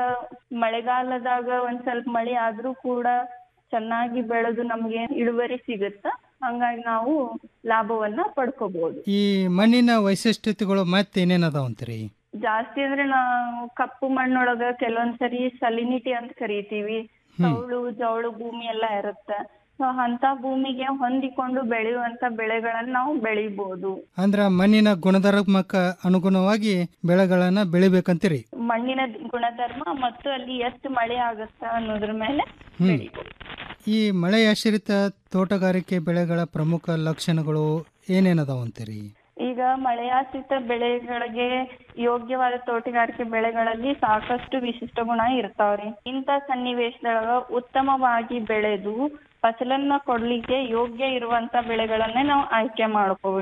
ಮಳೆಗಾಲದಾಗ ಒಂದ್ ಸ್ವಲ್ಪ ಮಳಿ ಆದ್ರೂ ಕೂಡ ಚೆನ್ನಾಗಿ ಬೆಳೆದು ನಮ್ಗೆ ಇಳುವರಿ ಸಿಗುತ್ತ ಹಂಗಾಗಿ ನಾವು ಲಾಭವನ್ನ ಪಡ್ಕೋಬಹುದು ಈ ಮಣ್ಣಿನ ವೈಶಿಷ್ಟ್ಯತೆಗಳು ಮತ್ತೆ ಏನೇನದಾವ ಅಂತೀರಿ ಜಾಸ್ತಿ ಅಂದ್ರೆ ನಾವು ಕಪ್ಪು ಮಣ್ಣೊಳಗ ಕೆಲವೊಂದ್ಸರಿ ಸಲಿನಿಟಿ ಅಂತ ಕರಿತೀವಿ ಸೌಳು ಜೌಳು ಭೂಮಿ ಎಲ್ಲ ಇರುತ್ತೆ ಸೊ ಅಂತ ಭೂಮಿಗೆ ಹೊಂದಿಕೊಂಡು ಬೆಳೆಯುವಂತ ಬೆಳೆಗಳನ್ನ ನಾವು ಬೆಳಿಬಹುದು ಅಂದ್ರ ಮಣ್ಣಿನ ಗುಣಧರ್ಮಕ್ಕ ಅನುಗುಣವಾಗಿ ಬೆಳೆಗಳನ್ನ ಬೆಳಿಬೇಕಂತೀರಿ ಮಣ್ಣಿನ ಗುಣಧರ್ಮ ಮತ್ತು ಅಲ್ಲಿ ಎಷ್ಟು ಮಳೆ ಆಗುತ್ತ ಅನ್ನೋದ್ರ ಮೇಲೆ ಹ್ಮ್ ಬೆಳಿಬಹುದು ಈ ಮಳೆಯಾಶ್ರಿತ ತೋಟಗಾರಿಕೆ ಬೆಳೆಗಳ ಪ್ರಮುಖ ಲಕ್ಷಣಗಳು ಏನೇನದಾವ ಅಂತೀರಿ ಈಗ ಮಳೆಯಾಶ್ರಿತ ಬೆಳೆಗಳಿಗೆ ಯೋಗ್ಯವಾದ ತೋಟಗಾರಿಕೆ ಬೆಳೆಗಳಲ್ಲಿ ಸಾಕಷ್ಟು ವಿಶಿಷ್ಟ ಗುಣ ಇರ್ತಾವ್ರಿ ಇಂಥ ಸನ್ನಿವೇಶದೊಳಗ ಉತ್ತಮವಾಗಿ ಬೆಳೆದು ಫಸಲನ್ನ ಕೊಡ್ಲಿಕ್ಕೆ ಯೋಗ್ಯ ಇರುವಂತ ಬೆಳೆಗಳನ್ನೇ ನಾವು ಆಯ್ಕೆ ಮಾಡ್ಕೋಬೇಕು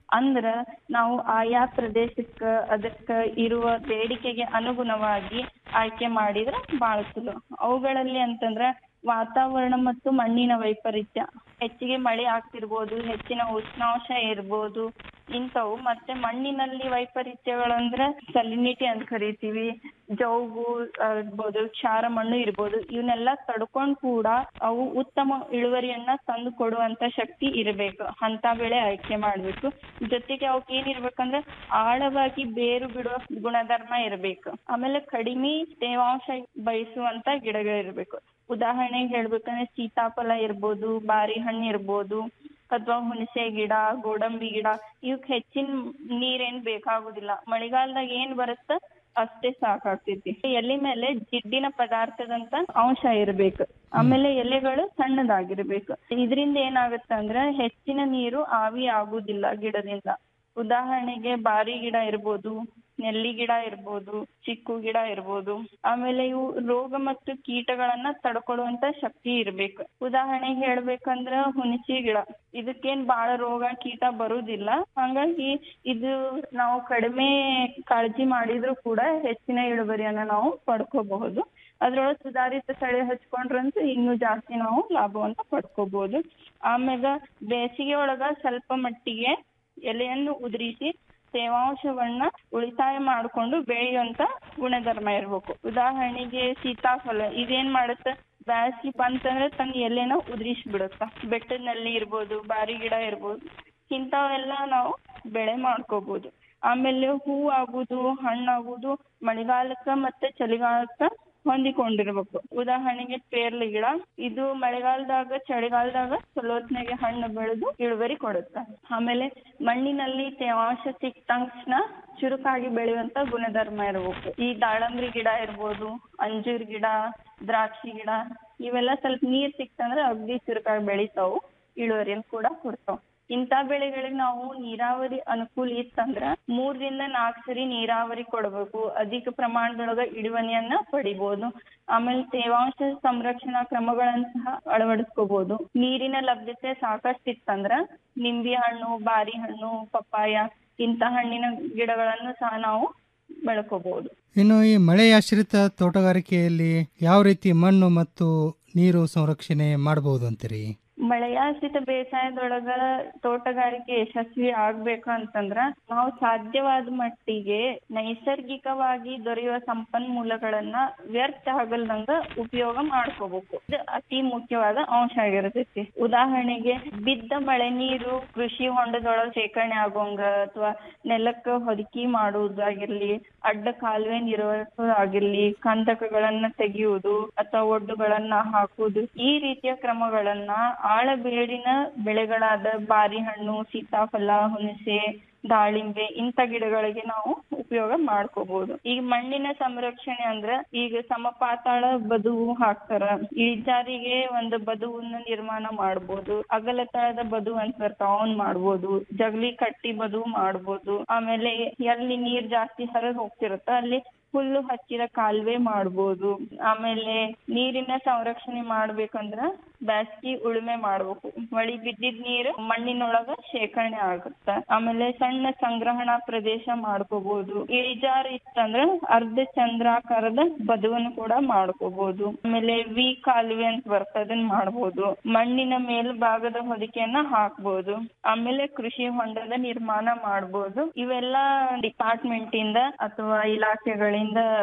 ಅಂದ್ರ ನಾವು ಆಯಾ ಪ್ರದೇಶಕ್ಕ ಅದಕ್ಕ ಇರುವ ಬೇಡಿಕೆಗೆ ಅನುಗುಣವಾಗಿ ಆಯ್ಕೆ ಮಾಡಿದ್ರ ಬಾಳ ಚಲೋ ಅವುಗಳಲ್ಲಿ ಅಂತಂದ್ರ ವಾತಾವರಣ ಮತ್ತು ಮಣ್ಣಿನ ವೈಪರೀತ್ಯ ಹೆಚ್ಚಿಗೆ ಮಳೆ ಆಗ್ತಿರ್ಬೋದು ಹೆಚ್ಚಿನ ಉಷ್ಣಾಂಶ ಇರ್ಬೋದು ಇಂಥವು ಮತ್ತೆ ಮಣ್ಣಿನಲ್ಲಿ ವೈಪರೀತ್ಯಗಳಂದ್ರ ಸಲಿನಿಟಿ ಅಂತ ಕರಿತೀವಿ ಜೌಗು ಆ, ಇರ್ಬೋದು ಕ್ಷಾರ ಮಣ್ಣು ಇರ್ಬೋದು ಇವನ್ನೆಲ್ಲ ತಡ್ಕೊಂಡ್ ಕೂಡ ಅವು ಉತ್ತಮ ಇಳುವರಿಯನ್ನ ತಂದು ಕೊಡುವಂತ ಶಕ್ತಿ ಇರಬೇಕು ಅಂತ ಬೆಳೆ ಆಯ್ಕೆ ಮಾಡ್ಬೇಕು ಜೊತೆಗೆ ಅವಕ್ಕೆ ಏನಿರ್ಬೇಕಂದ್ರೆ ಆಳವಾಗಿ ಬೇರು ಬಿಡುವ ಗುಣಧರ್ಮ ಇರಬೇಕು ಆಮೇಲೆ ಕಡಿಮೆ ತೇವಾಂಶ ಬಯಸುವಂತ ಗಿಡಗಳಿರ್ಬೇಕು ಉದಾಹರಣೆಗೆ ಹೇಳ್ಬೇಕಂದ್ರೆ ಸೀತಾಫಲ ಇರ್ಬೋದು ಬಾರಿ ಹಣ್ಣು ಇರ್ಬೋದು ಅಥವಾ ಹುಣಸೆ ಗಿಡ ಗೋಡಂಬಿ ಗಿಡ ಇವಕ್ ಹೆಚ್ಚಿನ ನೀರೇನ್ ಬೇಕಾಗುದಿಲ್ಲ ಮಳೆಗಾಲದಾಗ ಏನ್ ಬರುತ್ತ ಅಷ್ಟೇ ಸಾಕಾಗ್ತೈತಿ ಎಲೆ ಮೇಲೆ ಜಿಡ್ಡಿನ ಪದಾರ್ಥದಂತ ಅಂಶ ಇರ್ಬೇಕು ಆಮೇಲೆ ಎಲೆಗಳು ಸಣ್ಣದಾಗಿರ್ಬೇಕು ಇದರಿಂದ ಏನಾಗುತ್ತೆ ಅಂದ್ರೆ ಹೆಚ್ಚಿನ ನೀರು ಆವಿ ಆಗುದಿಲ್ಲ ಗಿಡದಿಂದ ಉದಾಹರಣೆಗೆ ಬಾರಿ ಗಿಡ ಇರ್ಬೋದು ನೆಲ್ಲಿ ಗಿಡ ಇರ್ಬೋದು ಚಿಕ್ಕು ಗಿಡ ಇರ್ಬೋದು ಆಮೇಲೆ ಇವು ರೋಗ ಮತ್ತು ಕೀಟಗಳನ್ನ ತಡ್ಕೊಳ್ಳುವಂತ ಶಕ್ತಿ ಇರ್ಬೇಕು ಉದಾಹರಣೆಗೆ ಹೇಳ್ಬೇಕಂದ್ರ ಹುಣಸಿ ಗಿಡ ಇದಕ್ಕೇನ್ ಬಾಳ ರೋಗ ಕೀಟ ಬರುದಿಲ್ಲ ಹಂಗಾಗಿ ಇದು ನಾವು ಕಡಿಮೆ ಕಾಳಜಿ ಮಾಡಿದ್ರು ಕೂಡ ಹೆಚ್ಚಿನ ಇಳುವರಿಯನ್ನ ನಾವು ಪಡ್ಕೋಬಹುದು ಅದ್ರೊಳಗೆ ಸುಧಾರಿತ ತಳಿ ಹಚ್ಕೊಂಡ್ರಂತೂ ಇನ್ನೂ ಜಾಸ್ತಿ ನಾವು ಲಾಭವನ್ನ ಪಡ್ಕೋಬಹುದು ಆಮ್ಯಾಗ ಬೇಸಿಗೆ ಒಳಗ ಸ್ವಲ್ಪ ಮಟ್ಟಿಗೆ ಎಲೆಯನ್ನು ಉದುರಿಸಿ ತೇವಾಂಶವನ್ನ ಉಳಿತಾಯ ಮಾಡಿಕೊಂಡು ಬೆಳೆಯುವಂತ ಗುಣಧರ್ಮ ಇರ್ಬೇಕು ಉದಾಹರಣೆಗೆ ಸೀತಾಫಲ ಇದೇನ್ ಮಾಡುತ್ತೆ ಬ್ಯಾಸಗಿ ಬಂತಂದ್ರೆ ತನ್ನ ಎಲೆನ ಉದುರಿಸಿ ಬಿಡುತ್ತ ಬೆಟ್ಟದಲ್ಲಿ ಇರ್ಬೋದು ಬಾರಿ ಗಿಡ ಇರ್ಬೋದು ಇಂಥವೆಲ್ಲ ನಾವು ಬೆಳೆ ಮಾಡ್ಕೋಬಹುದು ಆಮೇಲೆ ಹೂ ಆಗುದು ಹಣ್ಣಾಗುದು ಮಳೆಗಾಲಕ್ಕ ಮತ್ತೆ ಚಳಿಗಾಲಕ್ಕ ಹೊಂದಿಕೊಂಡಿರ್ಬೇಕು ಉದಾಹರಣೆಗೆ ಪೇರ್ಲಿ ಗಿಡ ಇದು ಮಳೆಗಾಲದಾಗ ಚಳಿಗಾಲದಾಗ ಚಲೋತ್ನಾಗೆ ಹಣ್ಣು ಬೆಳೆದು ಇಳುವರಿ ಕೊಡುತ್ತೆ ಆಮೇಲೆ ಮಣ್ಣಿನಲ್ಲಿ ತೇವಾಂಶ ಸಿಕ್ಕ ತಕ್ಷಣ ಚುರುಕಾಗಿ ಬೆಳೆಯುವಂತ ಗುಣಧರ್ಮ ಇರಬೇಕು ಈ ದಾಳಂಬ್ರಿ ಗಿಡ ಇರ್ಬೋದು ಅಂಜೂರ್ ಗಿಡ ದ್ರಾಕ್ಷಿ ಗಿಡ ಇವೆಲ್ಲ ಸ್ವಲ್ಪ ನೀರ್ ಸಿಕ್ತಂದ್ರೆ ಅಗ್ದಿ ಚುರುಕಾಗಿ ಬೆಳಿತಾವು ಇಳುವರಿಯನ್ನು ಕೂಡ ಕೊಡ್ತಾವ್ ಇಂಥ ಬೆಳೆಗಳಿಗೆ ನಾವು ನೀರಾವರಿ ಅನುಕೂಲ ಇತ್ತಂದ್ರ ಮೂರರಿಂದ ನಾಲ್ಕು ಸರಿ ನೀರಾವರಿ ಕೊಡ್ಬೇಕು ಅಧಿಕ ಪ್ರಮಾಣದೊಳಗ ಇಳುವರಿಯನ್ನ ಪಡಿಬಹುದು ಆಮೇಲೆ ತೇವಾಂಶ ಸಂರಕ್ಷಣಾ ಕ್ರಮಗಳನ್ನ ಸಹ ಅಳವಡಿಸ್ಕೋಬಹುದು ನೀರಿನ ಲಭ್ಯತೆ ಸಾಕಷ್ಟು ಇತ್ತಂದ್ರ ನಿಂಬೆ ಹಣ್ಣು ಬಾರಿ ಹಣ್ಣು ಪಪ್ಪಾಯ ಇಂಥ ಹಣ್ಣಿನ ಗಿಡಗಳನ್ನು ಸಹ ನಾವು ಬೆಳ್ಕೋಬಹುದು ಇನ್ನು ಈ ಮಳೆಯಾಶ್ರಿತ ತೋಟಗಾರಿಕೆಯಲ್ಲಿ ಯಾವ ರೀತಿ ಮಣ್ಣು ಮತ್ತು ನೀರು ಸಂರಕ್ಷಣೆ ಮಾಡಬಹುದು ಅಂತೀರಿ ಮಳೆಯಾಶ್ರಿತ ಬೇಸಾಯದೊಳಗ ತೋಟಗಾರಿಕೆ ಯಶಸ್ವಿ ಆಗ್ಬೇಕು ಅಂತಂದ್ರ ನಾವು ಸಾಧ್ಯವಾದ ಮಟ್ಟಿಗೆ ನೈಸರ್ಗಿಕವಾಗಿ ದೊರೆಯುವ ಸಂಪನ್ಮೂಲಗಳನ್ನ ವ್ಯರ್ಥ ಆಗಲ್ದಂಗ ಉಪಯೋಗ ಮಾಡ್ಕೋಬೇಕು ಇದು ಅತಿ ಮುಖ್ಯವಾದ ಅಂಶ ಆಗಿರ್ತೈತಿ ಉದಾಹರಣೆಗೆ ಬಿದ್ದ ಮಳೆ ನೀರು ಕೃಷಿ ಹೊಂಡದೊಳಗ ಶೇಖರಣೆ ಆಗೋಂಗ ಅಥವಾ ನೆಲಕ್ಕ ಹೊದಿಕೆ ಮಾಡುವುದಾಗಿರ್ಲಿ ಅಡ್ಡ ಕಾಲುವೆ ನಿರ್ವಹಿಸೋದಾಗಿರ್ಲಿ ಕಂದಕಗಳನ್ನ ತೆಗೆಯುವುದು ಅಥವಾ ಒಡ್ಡುಗಳನ್ನ ಹಾಕುವುದು ಈ ರೀತಿಯ ಕ್ರಮಗಳನ್ನ ಆಳಬೇಡಿನ ಬೆಳೆಗಳಾದ ಬಾರಿ ಹಣ್ಣು ಸೀತಾಫಲ ಹುಣಸೆ ದಾಳಿಂಬೆ ಇಂಥ ಗಿಡಗಳಿಗೆ ನಾವು ಉಪಯೋಗ ಮಾಡ್ಕೋಬಹುದು ಈಗ ಮಣ್ಣಿನ ಸಂರಕ್ಷಣೆ ಅಂದ್ರ ಈಗ ಸಮಪಾತಾಳ ಬದುವು ಹಾಕ್ತಾರ ಇಳಿಜಾರಿಗೆ ಒಂದು ಬದುವನ್ನ ನಿರ್ಮಾಣ ಮಾಡ್ಬೋದು ಅಗಲತಳದ ಬದು ಅಂತ ಬರ್ತಾವ ಅವನ್ ಮಾಡ್ಬೋದು ಜಗಲಿ ಕಟ್ಟಿ ಬದುವು ಮಾಡ್ಬೋದು ಆಮೇಲೆ ಎಲ್ಲಿ ನೀರ್ ಜಾಸ್ತಿ ಹರಿದ್ ಹೋಗ್ತಿರುತ್ತ ಅಲ್ಲಿ ಹುಲ್ಲು ಹಚ್ಚಿದ ಕಾಲುವೆ ಮಾಡ್ಬೋದು ಆಮೇಲೆ ನೀರಿನ ಸಂರಕ್ಷಣೆ ಮಾಡ್ಬೇಕಂದ್ರ ಬ್ಯಾಸ್ಗಿ ಉಳುಮೆ ಮಾಡ್ಬೇಕು ಮಳಿ ಬಿದ್ದಿದ್ ನೀರು ಮಣ್ಣಿನೊಳಗ ಶೇಖರಣೆ ಆಗುತ್ತ ಆಮೇಲೆ ಸಣ್ಣ ಸಂಗ್ರಹಣಾ ಪ್ರದೇಶ ಮಾಡ್ಕೋಬಹುದು ಇಳಿಜಾರು ಇತ್ತಂದ್ರ ಅರ್ಧ ಚಂದ್ರಾಕಾರದ ಬದುವನ್ನು ಕೂಡ ಮಾಡ್ಕೋಬಹುದು ಆಮೇಲೆ ವಿ ಕಾಲುವೆ ಅಂತ ಬರ್ತದೆ ಅದನ್ನ ಮಾಡ್ಬೋದು ಮಣ್ಣಿನ ಮೇಲ್ಭಾಗದ ಹೊದಿಕೆಯನ್ನ ಹಾಕ್ಬೋದು ಆಮೇಲೆ ಕೃಷಿ ಹೊಂಡದ ನಿರ್ಮಾಣ ಮಾಡ್ಬೋದು ಇವೆಲ್ಲ ಡಿಪಾರ್ಟ್ಮೆಂಟ್ ಇಂದ ಅಥವಾ ಇಲಾಖೆಗಳಿಂದ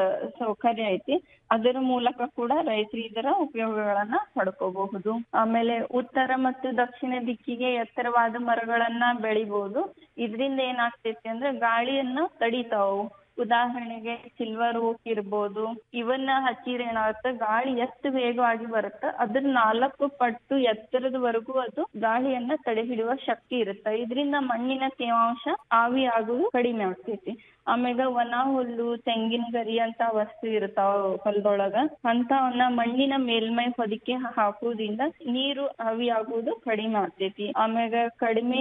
ಸೌಕರ್ಯ ಐತಿ ಅದರ ಮೂಲಕ ಕೂಡ ರೈತರು ಇದರ ಉಪಯೋಗಗಳನ್ನ ಪಡ್ಕೋಬಹುದು ಆಮೇಲೆ ಉತ್ತರ ಮತ್ತು ದಕ್ಷಿಣ ದಿಕ್ಕಿಗೆ ಎತ್ತರವಾದ ಮರಗಳನ್ನ ಬೆಳಿಬಹುದು ಇದರಿಂದ ಏನಾಗ್ತೈತಿ ಅಂದ್ರೆ ಗಾಳಿಯನ್ನ ತಡಿತಾವು ಉದಾಹರಣೆಗೆ ಸಿಲ್ವರ್ ಓಕ್ ಇರ್ಬೋದು ಇವನ್ನ ಹಚ್ಚಿದ್ರೆ ಏನಾಗುತ್ತೆ ಗಾಳಿ ಎಷ್ಟು ವೇಗವಾಗಿ ಬರುತ್ತೆ ಅದ್ರ ನಾಲ್ಕು ಪಟ್ಟು ಎತ್ತರದವರೆಗೂ ಅದು ಗಾಳಿಯನ್ನ ತಡೆ ಹಿಡಿಯುವ ಶಕ್ತಿ ಇರುತ್ತೆ ಇದರಿಂದ ಮಣ್ಣಿನ ತೇವಾಂಶ ಆವಿ ಆಗುವುದು ಕಡಿಮೆ ಆಗ್ತೈತಿ ಆಮ್ಯಾಗ ಒಣ ಹುಲ್ಲು ತೆಂಗಿನ ಗರಿ ಅಂತ ವಸ್ತು ಇರ್ತಾವ ಹೊಲದೊಳಗ ಅಂತವನ್ನ ಮಣ್ಣಿನ ಮೇಲ್ಮೈ ಹೊದಿಕೆ ಹಾಕುವುದ್ರಿಂದ ನೀರು ಆವಿ ಆಗುವುದು ಕಡಿಮೆ ಆಗ್ತೈತಿ ಆಮ್ಯಾಗ ಕಡಿಮೆ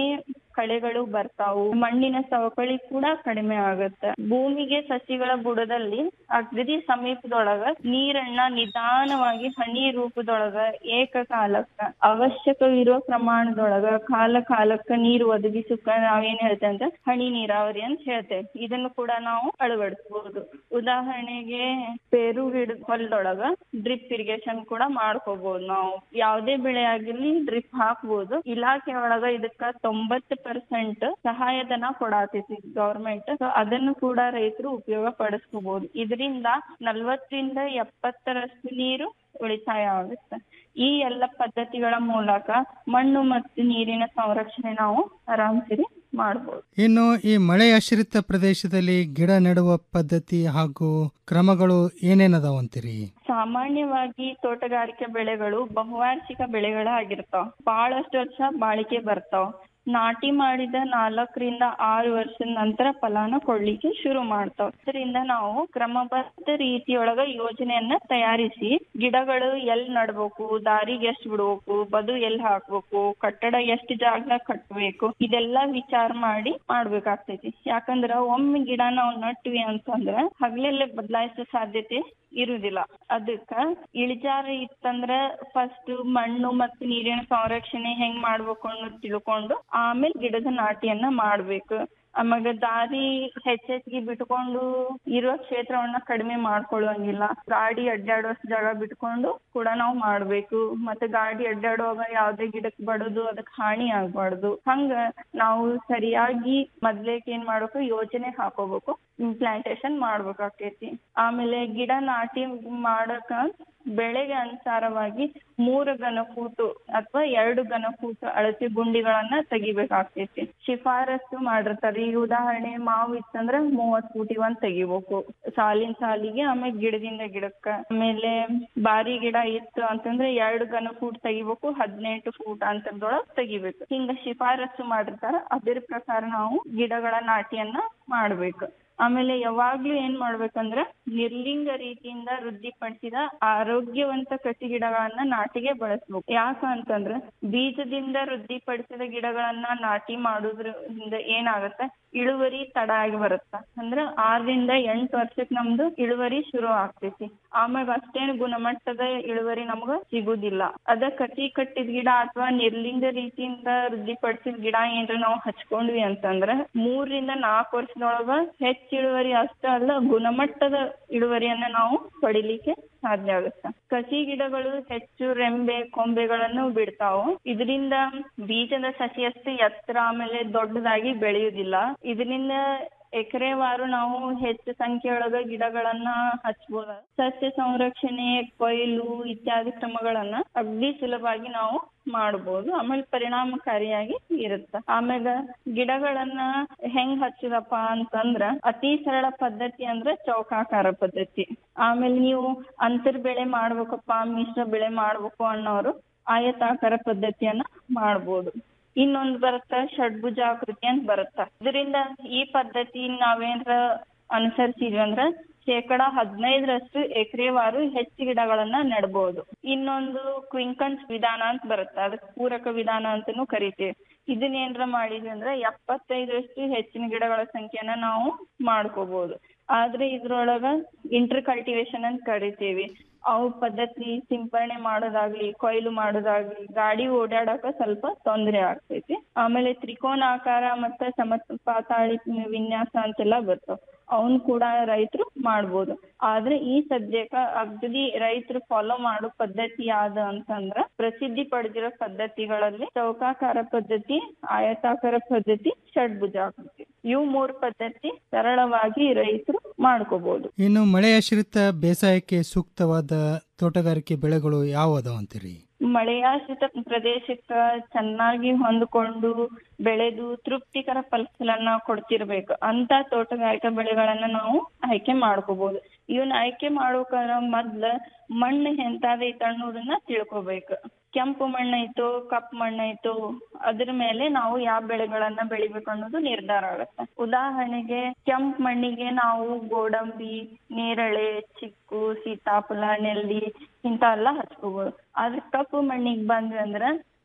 ಕಳೆಗಳು ಬರ್ತಾವು ಮಣ್ಣಿನ ಸವಕಳಿ ಕೂಡ ಕಡಿಮೆ ಆಗುತ್ತೆ ಭೂಮಿಗೆ ಸಸಿಗಳ ಬುಡದಲ್ಲಿ ಅಗದಿ ಸಮೀಪದೊಳಗ ನೀರನ್ನ ನಿಧಾನವಾಗಿ ಹನಿ ರೂಪದೊಳಗ ಏಕಕಾಲಕ್ಕ ಅವಶ್ಯಕವಿರುವ ಪ್ರಮಾಣದೊಳಗ ಕಾಲ ಕಾಲಕ್ಕ ನೀರು ಒದಗಿಸಕ್ಕ ನಾವೇನ್ ಹೇಳ್ತೇವೆ ಅಂದ್ರೆ ಹನಿ ನೀರಾವರಿ ಅಂತ ಹೇಳ್ತೇವೆ ಇದನ್ನು ಕೂಡ ನಾವು ಅಳವಡಿಸಬಹುದು ಉದಾಹರಣೆಗೆ ಪೇರು ಗಿಡದ ಹೊಲದೊಳಗ ಡ್ರಿಪ್ ಇರಿಗೇಷನ್ ಕೂಡ ಮಾಡ್ಕೋಬಹುದು ನಾವು ಯಾವ್ದೇ ಬೆಳೆ ಆಗಿರ್ಲಿ ಡ್ರಿಪ್ ಹಾಕ್ಬೋದು ಇಲಾಖೆ ಒಳಗ ಇದಕ್ಕ ತೊಂಬತ್ತು ಪರ್ಸೆಂಟ್ ಸಹಾಯಧನ ಕೊಡಾತೈತಿ ಗವರ್ಮೆಂಟ್ ಅದನ್ನು ಕೂಡ ರೈತರು ಉಪಯೋಗ ಪಡಿಸ್ಕೋಬಹುದು ಇದರಿಂದ ನಲ್ವತ್ತರಿಂದ ಎಪ್ಪತ್ತರಷ್ಟು ನೀರು ಉಳಿತಾಯ ಆಗುತ್ತೆ ಈ ಎಲ್ಲ ಪದ್ಧತಿಗಳ ಮೂಲಕ ಮಣ್ಣು ಮತ್ತು ನೀರಿನ ಸಂರಕ್ಷಣೆ ನಾವು ಆರಾಮ್ಸಿರಿ ಮಾಡ್ಬೋದು ಇನ್ನು ಈ ಮಳೆ ಆಶ್ರಿತ ಪ್ರದೇಶದಲ್ಲಿ ಗಿಡ ನೆಡುವ ಪದ್ಧತಿ ಹಾಗೂ ಕ್ರಮಗಳು ಏನೇನದಾವಂತೀರಿ ಸಾಮಾನ್ಯವಾಗಿ ತೋಟಗಾರಿಕೆ ಬೆಳೆಗಳು ಬಹುವಾರ್ಷಿಕ ಬೆಳೆಗಳಾಗಿರ್ತಾವ ಬಹಳಷ್ಟು ವರ್ಷ ಬಾಳಿಕೆ ಬರ್ತಾವ ನಾಟಿ ಮಾಡಿದ ನಾಲ್ಕರಿಂದ ಆರು ವರ್ಷದ ನಂತರ ಫಲಾನ ಕೊಡ್ಲಿಕ್ಕೆ ಶುರು ಮಾಡ್ತಾವ ಇದರಿಂದ ನಾವು ಕ್ರಮಬದ್ಧ ರೀತಿಯೊಳಗ ಯೋಜನೆಯನ್ನ ತಯಾರಿಸಿ ಗಿಡಗಳು ಎಲ್ ನಡ್ಬೇಕು ದಾರಿಗೆ ಎಷ್ಟ್ ಬಿಡ್ಬೇಕು ಬದು ಎಲ್ ಹಾಕ್ಬೇಕು ಕಟ್ಟಡ ಎಷ್ಟ್ ಜಾಗ ಕಟ್ಬೇಕು ಇದೆಲ್ಲಾ ವಿಚಾರ ಮಾಡಿ ಮಾಡ್ಬೇಕಾಗ್ತೈತಿ ಯಾಕಂದ್ರ ಒಮ್ಮೆ ಗಿಡ ನಾವು ನಟ್ವಿ ಅಂತಂದ್ರ ಹಗಲೆಲ್ಲ ಬದಲಾಯಿಸೋ ಸಾಧ್ಯತೆ ಇರುದಿಲ್ಲ ಅದಕ್ಕ ಇಳಿಜಾರ ಇತ್ತಂದ್ರ ಫಸ್ಟ್ ಮಣ್ಣು ಮತ್ತು ನೀರಿನ ಸಂರಕ್ಷಣೆ ಹೆಂಗ್ ಮಾಡ್ಬೇಕು ಅನ್ನೋದ್ ತಿಳ್ಕೊಂಡು ಆಮೇಲೆ ಗಿಡದ ನಾಟಿಯನ್ನ ಮಾಡ್ಬೇಕು ಆಮ್ಯಾಗ ದಾರಿ ಹೆಚ್ಚೆಚ್ಗೆ ಬಿಟ್ಕೊಂಡು ಇರೋ ಕ್ಷೇತ್ರವನ್ನ ಕಡಿಮೆ ಮಾಡ್ಕೊಳ್ಳುವಂಗಿಲ್ಲ ಗಾಡಿ ಅಡ್ಡಾಡೋಷ್ಟು ಜಾಗ ಬಿಟ್ಕೊಂಡು ಕೂಡ ನಾವು ಮಾಡ್ಬೇಕು ಮತ್ತೆ ಗಾಡಿ ಅಡ್ಡಾಡುವಾಗ ಯಾವ್ದೇ ಗಿಡಕ್ ಬಡದು ಅದಕ್ ಹಾನಿ ಆಗ್ಬಾರ್ದು ಹಂಗ ನಾವು ಸರಿಯಾಗಿ ಮೊದ್ಲೇಕ್ ಏನ್ ಮಾಡ್ಬೇಕು ಯೋಜನೆ ಹಾಕೋಬೇಕು ಪ್ಲಾಂಟೇಶನ್ ಮಾಡ್ಬೇಕಾಕೇತಿ ಆಮೇಲೆ ಗಿಡ ನಾಟಿ ಮಾಡಕ ಬೆಳೆಗೆ ಅನುಸಾರವಾಗಿ ಮೂರು ಘನಫೂಟು ಅಥವಾ ಎರಡು ಫೂಟ್ ಅಳತೆ ಗುಂಡಿಗಳನ್ನ ತೆಗಿಬೇಕಾಗ್ತೈತಿ ಶಿಫಾರಸು ಮಾಡಿರ್ತಾರೆ ಈಗ ಉದಾಹರಣೆ ಮಾವು ಇತ್ತಂದ್ರ ಮೂವತ್ ಫೂಟಿಗೆ ಒಂದ್ ತೆಗಿಬೇಕು ಸಾಲಿನ ಸಾಲಿಗೆ ಆಮೇಲೆ ಗಿಡದಿಂದ ಗಿಡಕ್ಕ ಆಮೇಲೆ ಬಾರಿ ಗಿಡ ಇತ್ತು ಅಂತಂದ್ರೆ ಎರಡು ಘನ ಫೂಟ್ ತೆಗಿಬೇಕು ಹದಿನೆಂಟು ಫೂಟ್ ಅಂತರದೊಳಗ್ ತೆಗಿಬೇಕು ಹಿಂಗ ಶಿಫಾರಸು ಮಾಡಿರ್ತಾರ ಅದ್ರ ಪ್ರಕಾರ ನಾವು ಗಿಡಗಳ ನಾಟಿಯನ್ನ ಮಾಡ್ಬೇಕು ಆಮೇಲೆ ಯಾವಾಗ್ಲೂ ಏನ್ ಮಾಡ್ಬೇಕಂದ್ರ ನಿರ್ಲಿಂಗ ರೀತಿಯಿಂದ ವೃದ್ಧಿಪಡಿಸಿದ ಆರೋಗ್ಯವಂತ ಕಸಿ ಗಿಡಗಳನ್ನ ನಾಟಿಗೆ ಬಳಸ್ಬೇಕು ಯಾಕ ಅಂತಂದ್ರ ಬೀಜದಿಂದ ವೃದ್ಧಿಪಡಿಸಿದ ಗಿಡಗಳನ್ನ ನಾಟಿ ಮಾಡೋದ್ರಿಂದ ಏನಾಗತ್ತೆ ಇಳುವರಿ ತಡ ಆಗಿ ಬರುತ್ತ ಅಂದ್ರ ಆರರಿಂದ ಎಂಟು ವರ್ಷಕ್ ನಮ್ದು ಇಳುವರಿ ಶುರು ಆಗ್ತೈತಿ ಆಮ್ಯಾಗ ಅಷ್ಟೇನ್ ಗುಣಮಟ್ಟದ ಇಳುವರಿ ನಮ್ಗ ಸಿಗುದಿಲ್ಲ ಅದ ಕಸಿ ಕಟ್ಟಿದ ಗಿಡ ಅಥವಾ ನಿರ್ಲಿಂಗ ರೀತಿಯಿಂದ ವೃದ್ಧಿಪಡಿಸಿದ ಗಿಡ ಏನ್ರ ನಾವು ಹಚ್ಕೊಂಡ್ವಿ ಅಂತಂದ್ರ ಮೂರರಿಂದ ನಾಲ್ಕು ವರ್ಷದೊಳಗ ಹೆಚ್ಚ ಇಳುವರಿ ಅಷ್ಟ ಅಲ್ಲ ಗುಣಮಟ್ಟದ ಇಳುವರಿಯನ್ನ ನಾವು ಪಡಿಲಿಕ್ಕೆ ಸಾಧ್ಯ ಆಗುತ್ತೆ ಕಸಿ ಗಿಡಗಳು ಹೆಚ್ಚು ರೆಂಬೆ ಕೊಂಬೆಗಳನ್ನು ಬಿಡ್ತಾವು ಇದರಿಂದ ಬೀಜದ ಸಸಿಯಷ್ಟು ಎತ್ತರ ಆಮೇಲೆ ದೊಡ್ಡದಾಗಿ ಬೆಳೆಯುವುದಿಲ್ಲ ಇದರಿಂದ ಎಕರೆವಾರು ನಾವು ಹೆಚ್ಚು ಸಂಖ್ಯೆಯೊಳಗ ಗಿಡಗಳನ್ನ ಹಚ್ಬೋದ ಸಸ್ಯ ಸಂರಕ್ಷಣೆ ಕೊಯ್ಲು ಇತ್ಯಾದಿ ಕ್ರಮಗಳನ್ನ ಅಗ್ದಿ ಸುಲಭವಾಗಿ ನಾವು ಮಾಡ್ಬೋದು ಆಮೇಲೆ ಪರಿಣಾಮಕಾರಿಯಾಗಿ ಇರುತ್ತೆ ಆಮ್ಯಾಗ ಗಿಡಗಳನ್ನ ಹೆಂಗ್ ಹಚ್ಚುದಪ್ಪ ಅಂತಂದ್ರ ಅತಿ ಸರಳ ಪದ್ಧತಿ ಅಂದ್ರ ಚೌಕಾಕಾರ ಪದ್ಧತಿ ಆಮೇಲೆ ನೀವು ಅಂತರ್ ಬೆಳೆ ಮಾಡ್ಬೇಕಪ್ಪ ಮಿಶ್ರ ಬೆಳೆ ಮಾಡ್ಬೇಕು ಅನ್ನೋರು ಆಯತಾಕಾರ ಪದ್ಧತಿಯನ್ನ ಮಾಡ್ಬೋದು ಇನ್ನೊಂದ್ ಬರುತ್ತ ಷಡ್ಭುಜಾಕೃತಿ ಅಂತ ಬರುತ್ತ ಇದರಿಂದ ಈ ಪದ್ಧತಿ ನಾವೇನ್ರ ಅನುಸರಿಸಿದ್ವಿ ಅಂದ್ರ ಶೇಕಡ ಹದಿನೈದರಷ್ಟು ಎಕರೆವಾರು ಹೆಚ್ಚು ಗಿಡಗಳನ್ನ ನೆಡ್ಬೋದು ಇನ್ನೊಂದು ಕ್ವಿಂಕನ್ಸ್ ವಿಧಾನ ಅಂತ ಬರುತ್ತೆ ಅದಕ್ಕೆ ಪೂರಕ ವಿಧಾನ ಅಂತಾನೂ ಕರಿತೀವಿ ಇದನ್ನ ಏನ್ರ ಮಾಡಿದ್ವಿ ಅಂದ್ರೆ ಎಪ್ಪತ್ತೈದರಷ್ಟು ಹೆಚ್ಚಿನ ಗಿಡಗಳ ಸಂಖ್ಯೆನ ನಾವು ಮಾಡ್ಕೋಬಹುದು ಆದ್ರೆ ಇದ್ರೊಳಗ ಇಂಟರ್ ಕಲ್ಟಿವೇಶನ್ ಅಂತ ಕರಿತೀವಿ ಅವು ಪದ್ಧತಿ ಸಿಂಪರಣೆ ಮಾಡೋದಾಗ್ಲಿ ಕೊಯ್ಲು ಮಾಡೋದಾಗ್ಲಿ ಗಾಡಿ ಓಡಾಡಕ ಸ್ವಲ್ಪ ತೊಂದ್ರೆ ಆಗ್ತೈತಿ ಆಮೇಲೆ ತ್ರಿಕೋನಾಕಾರ ಮತ್ತೆ ಸಮಪಾತಾಳಿ ವಿನ್ಯಾಸ ಅಂತೆಲ್ಲ ಬರ್ತಾವ ಅವನ್ ಕೂಡ ರೈತರು ಮಾಡ್ಬೋದು ಆದ್ರೆ ಈ ಸದ್ಯಕ್ಕ ಅಗದಿ ರೈತರು ಫಾಲೋ ಮಾಡೋ ಪದ್ಧತಿ ಯಾವ್ದ ಅಂತಂದ್ರ ಪ್ರಸಿದ್ಧಿ ಪಡೆದಿರೋ ಪದ್ಧತಿಗಳಲ್ಲಿ ಚೌಕಾಕಾರ ಪದ್ಧತಿ ಆಯತಾಕಾರ ಪದ್ಧತಿ ಷಡ್ಭುಜಾಕೃತಿ ಇವು ಮೂರು ಪದ್ಧತಿ ಸರಳವಾಗಿ ರೈತರು ಮಾಡ್ಕೋಬಹುದು ಇನ್ನು ಮಳೆಯಾಶ್ರಿತ ಬೇಸಾಯಕ್ಕೆ ಸೂಕ್ತವಾದ ತೋಟಗಾರಿಕೆ ಬೆಳೆಗಳು ಯಾವುವು ಅಂತೀರಿ ಮಳೆಯಾಶ್ರಿತ ಪ್ರದೇಶಕ್ಕ ಚೆನ್ನಾಗಿ ಹೊಂದ್ಕೊಂಡು ಬೆಳೆದು ತೃಪ್ತಿಕರ ಫಲಗಳನ್ನ ಕೊಡ್ತಿರ್ಬೇಕು ಅಂತ ತೋಟಗಾರಿಕಾ ಬೆಳೆಗಳನ್ನ ನಾವು ಆಯ್ಕೆ ಮಾಡ್ಕೋಬಹುದು ಇವನ್ನ ಆಯ್ಕೆ ಮಾಡೋಕರ ಮೊದ್ಲ ಮಣ್ಣು ಎಂತಾದೈತೆ ಅನ್ನೋದನ್ನ ತಿಳ್ಕೊಬೇಕು ಕೆಂಪು ಮಣ್ಣೈತೋ ಕಪ್ಪು ಮಣ್ಣೈತೋ ಅದ್ರ ಮೇಲೆ ನಾವು ಯಾವ ಬೆಳೆಗಳನ್ನ ಬೆಳಿಬೇಕು ಅನ್ನೋದು ನಿರ್ಧಾರ ಆಗುತ್ತೆ ಉದಾಹರಣೆಗೆ ಕೆಂಪು ಮಣ್ಣಿಗೆ ನಾವು ಗೋಡಂಬಿ ನೇರಳೆ ಚಿಕ್ಕು ಸೀತಾಫಲ ನೆಲ್ಲಿ ಇಂಥವೆಲ್ಲ ಹಚ್ಕೋಬಹುದು ಆದ್ರೆ ಕಪ್ಪು ಮಣ್ಣಿಗೆ ಬಂದ್ವಿ ಅಂದ್ರ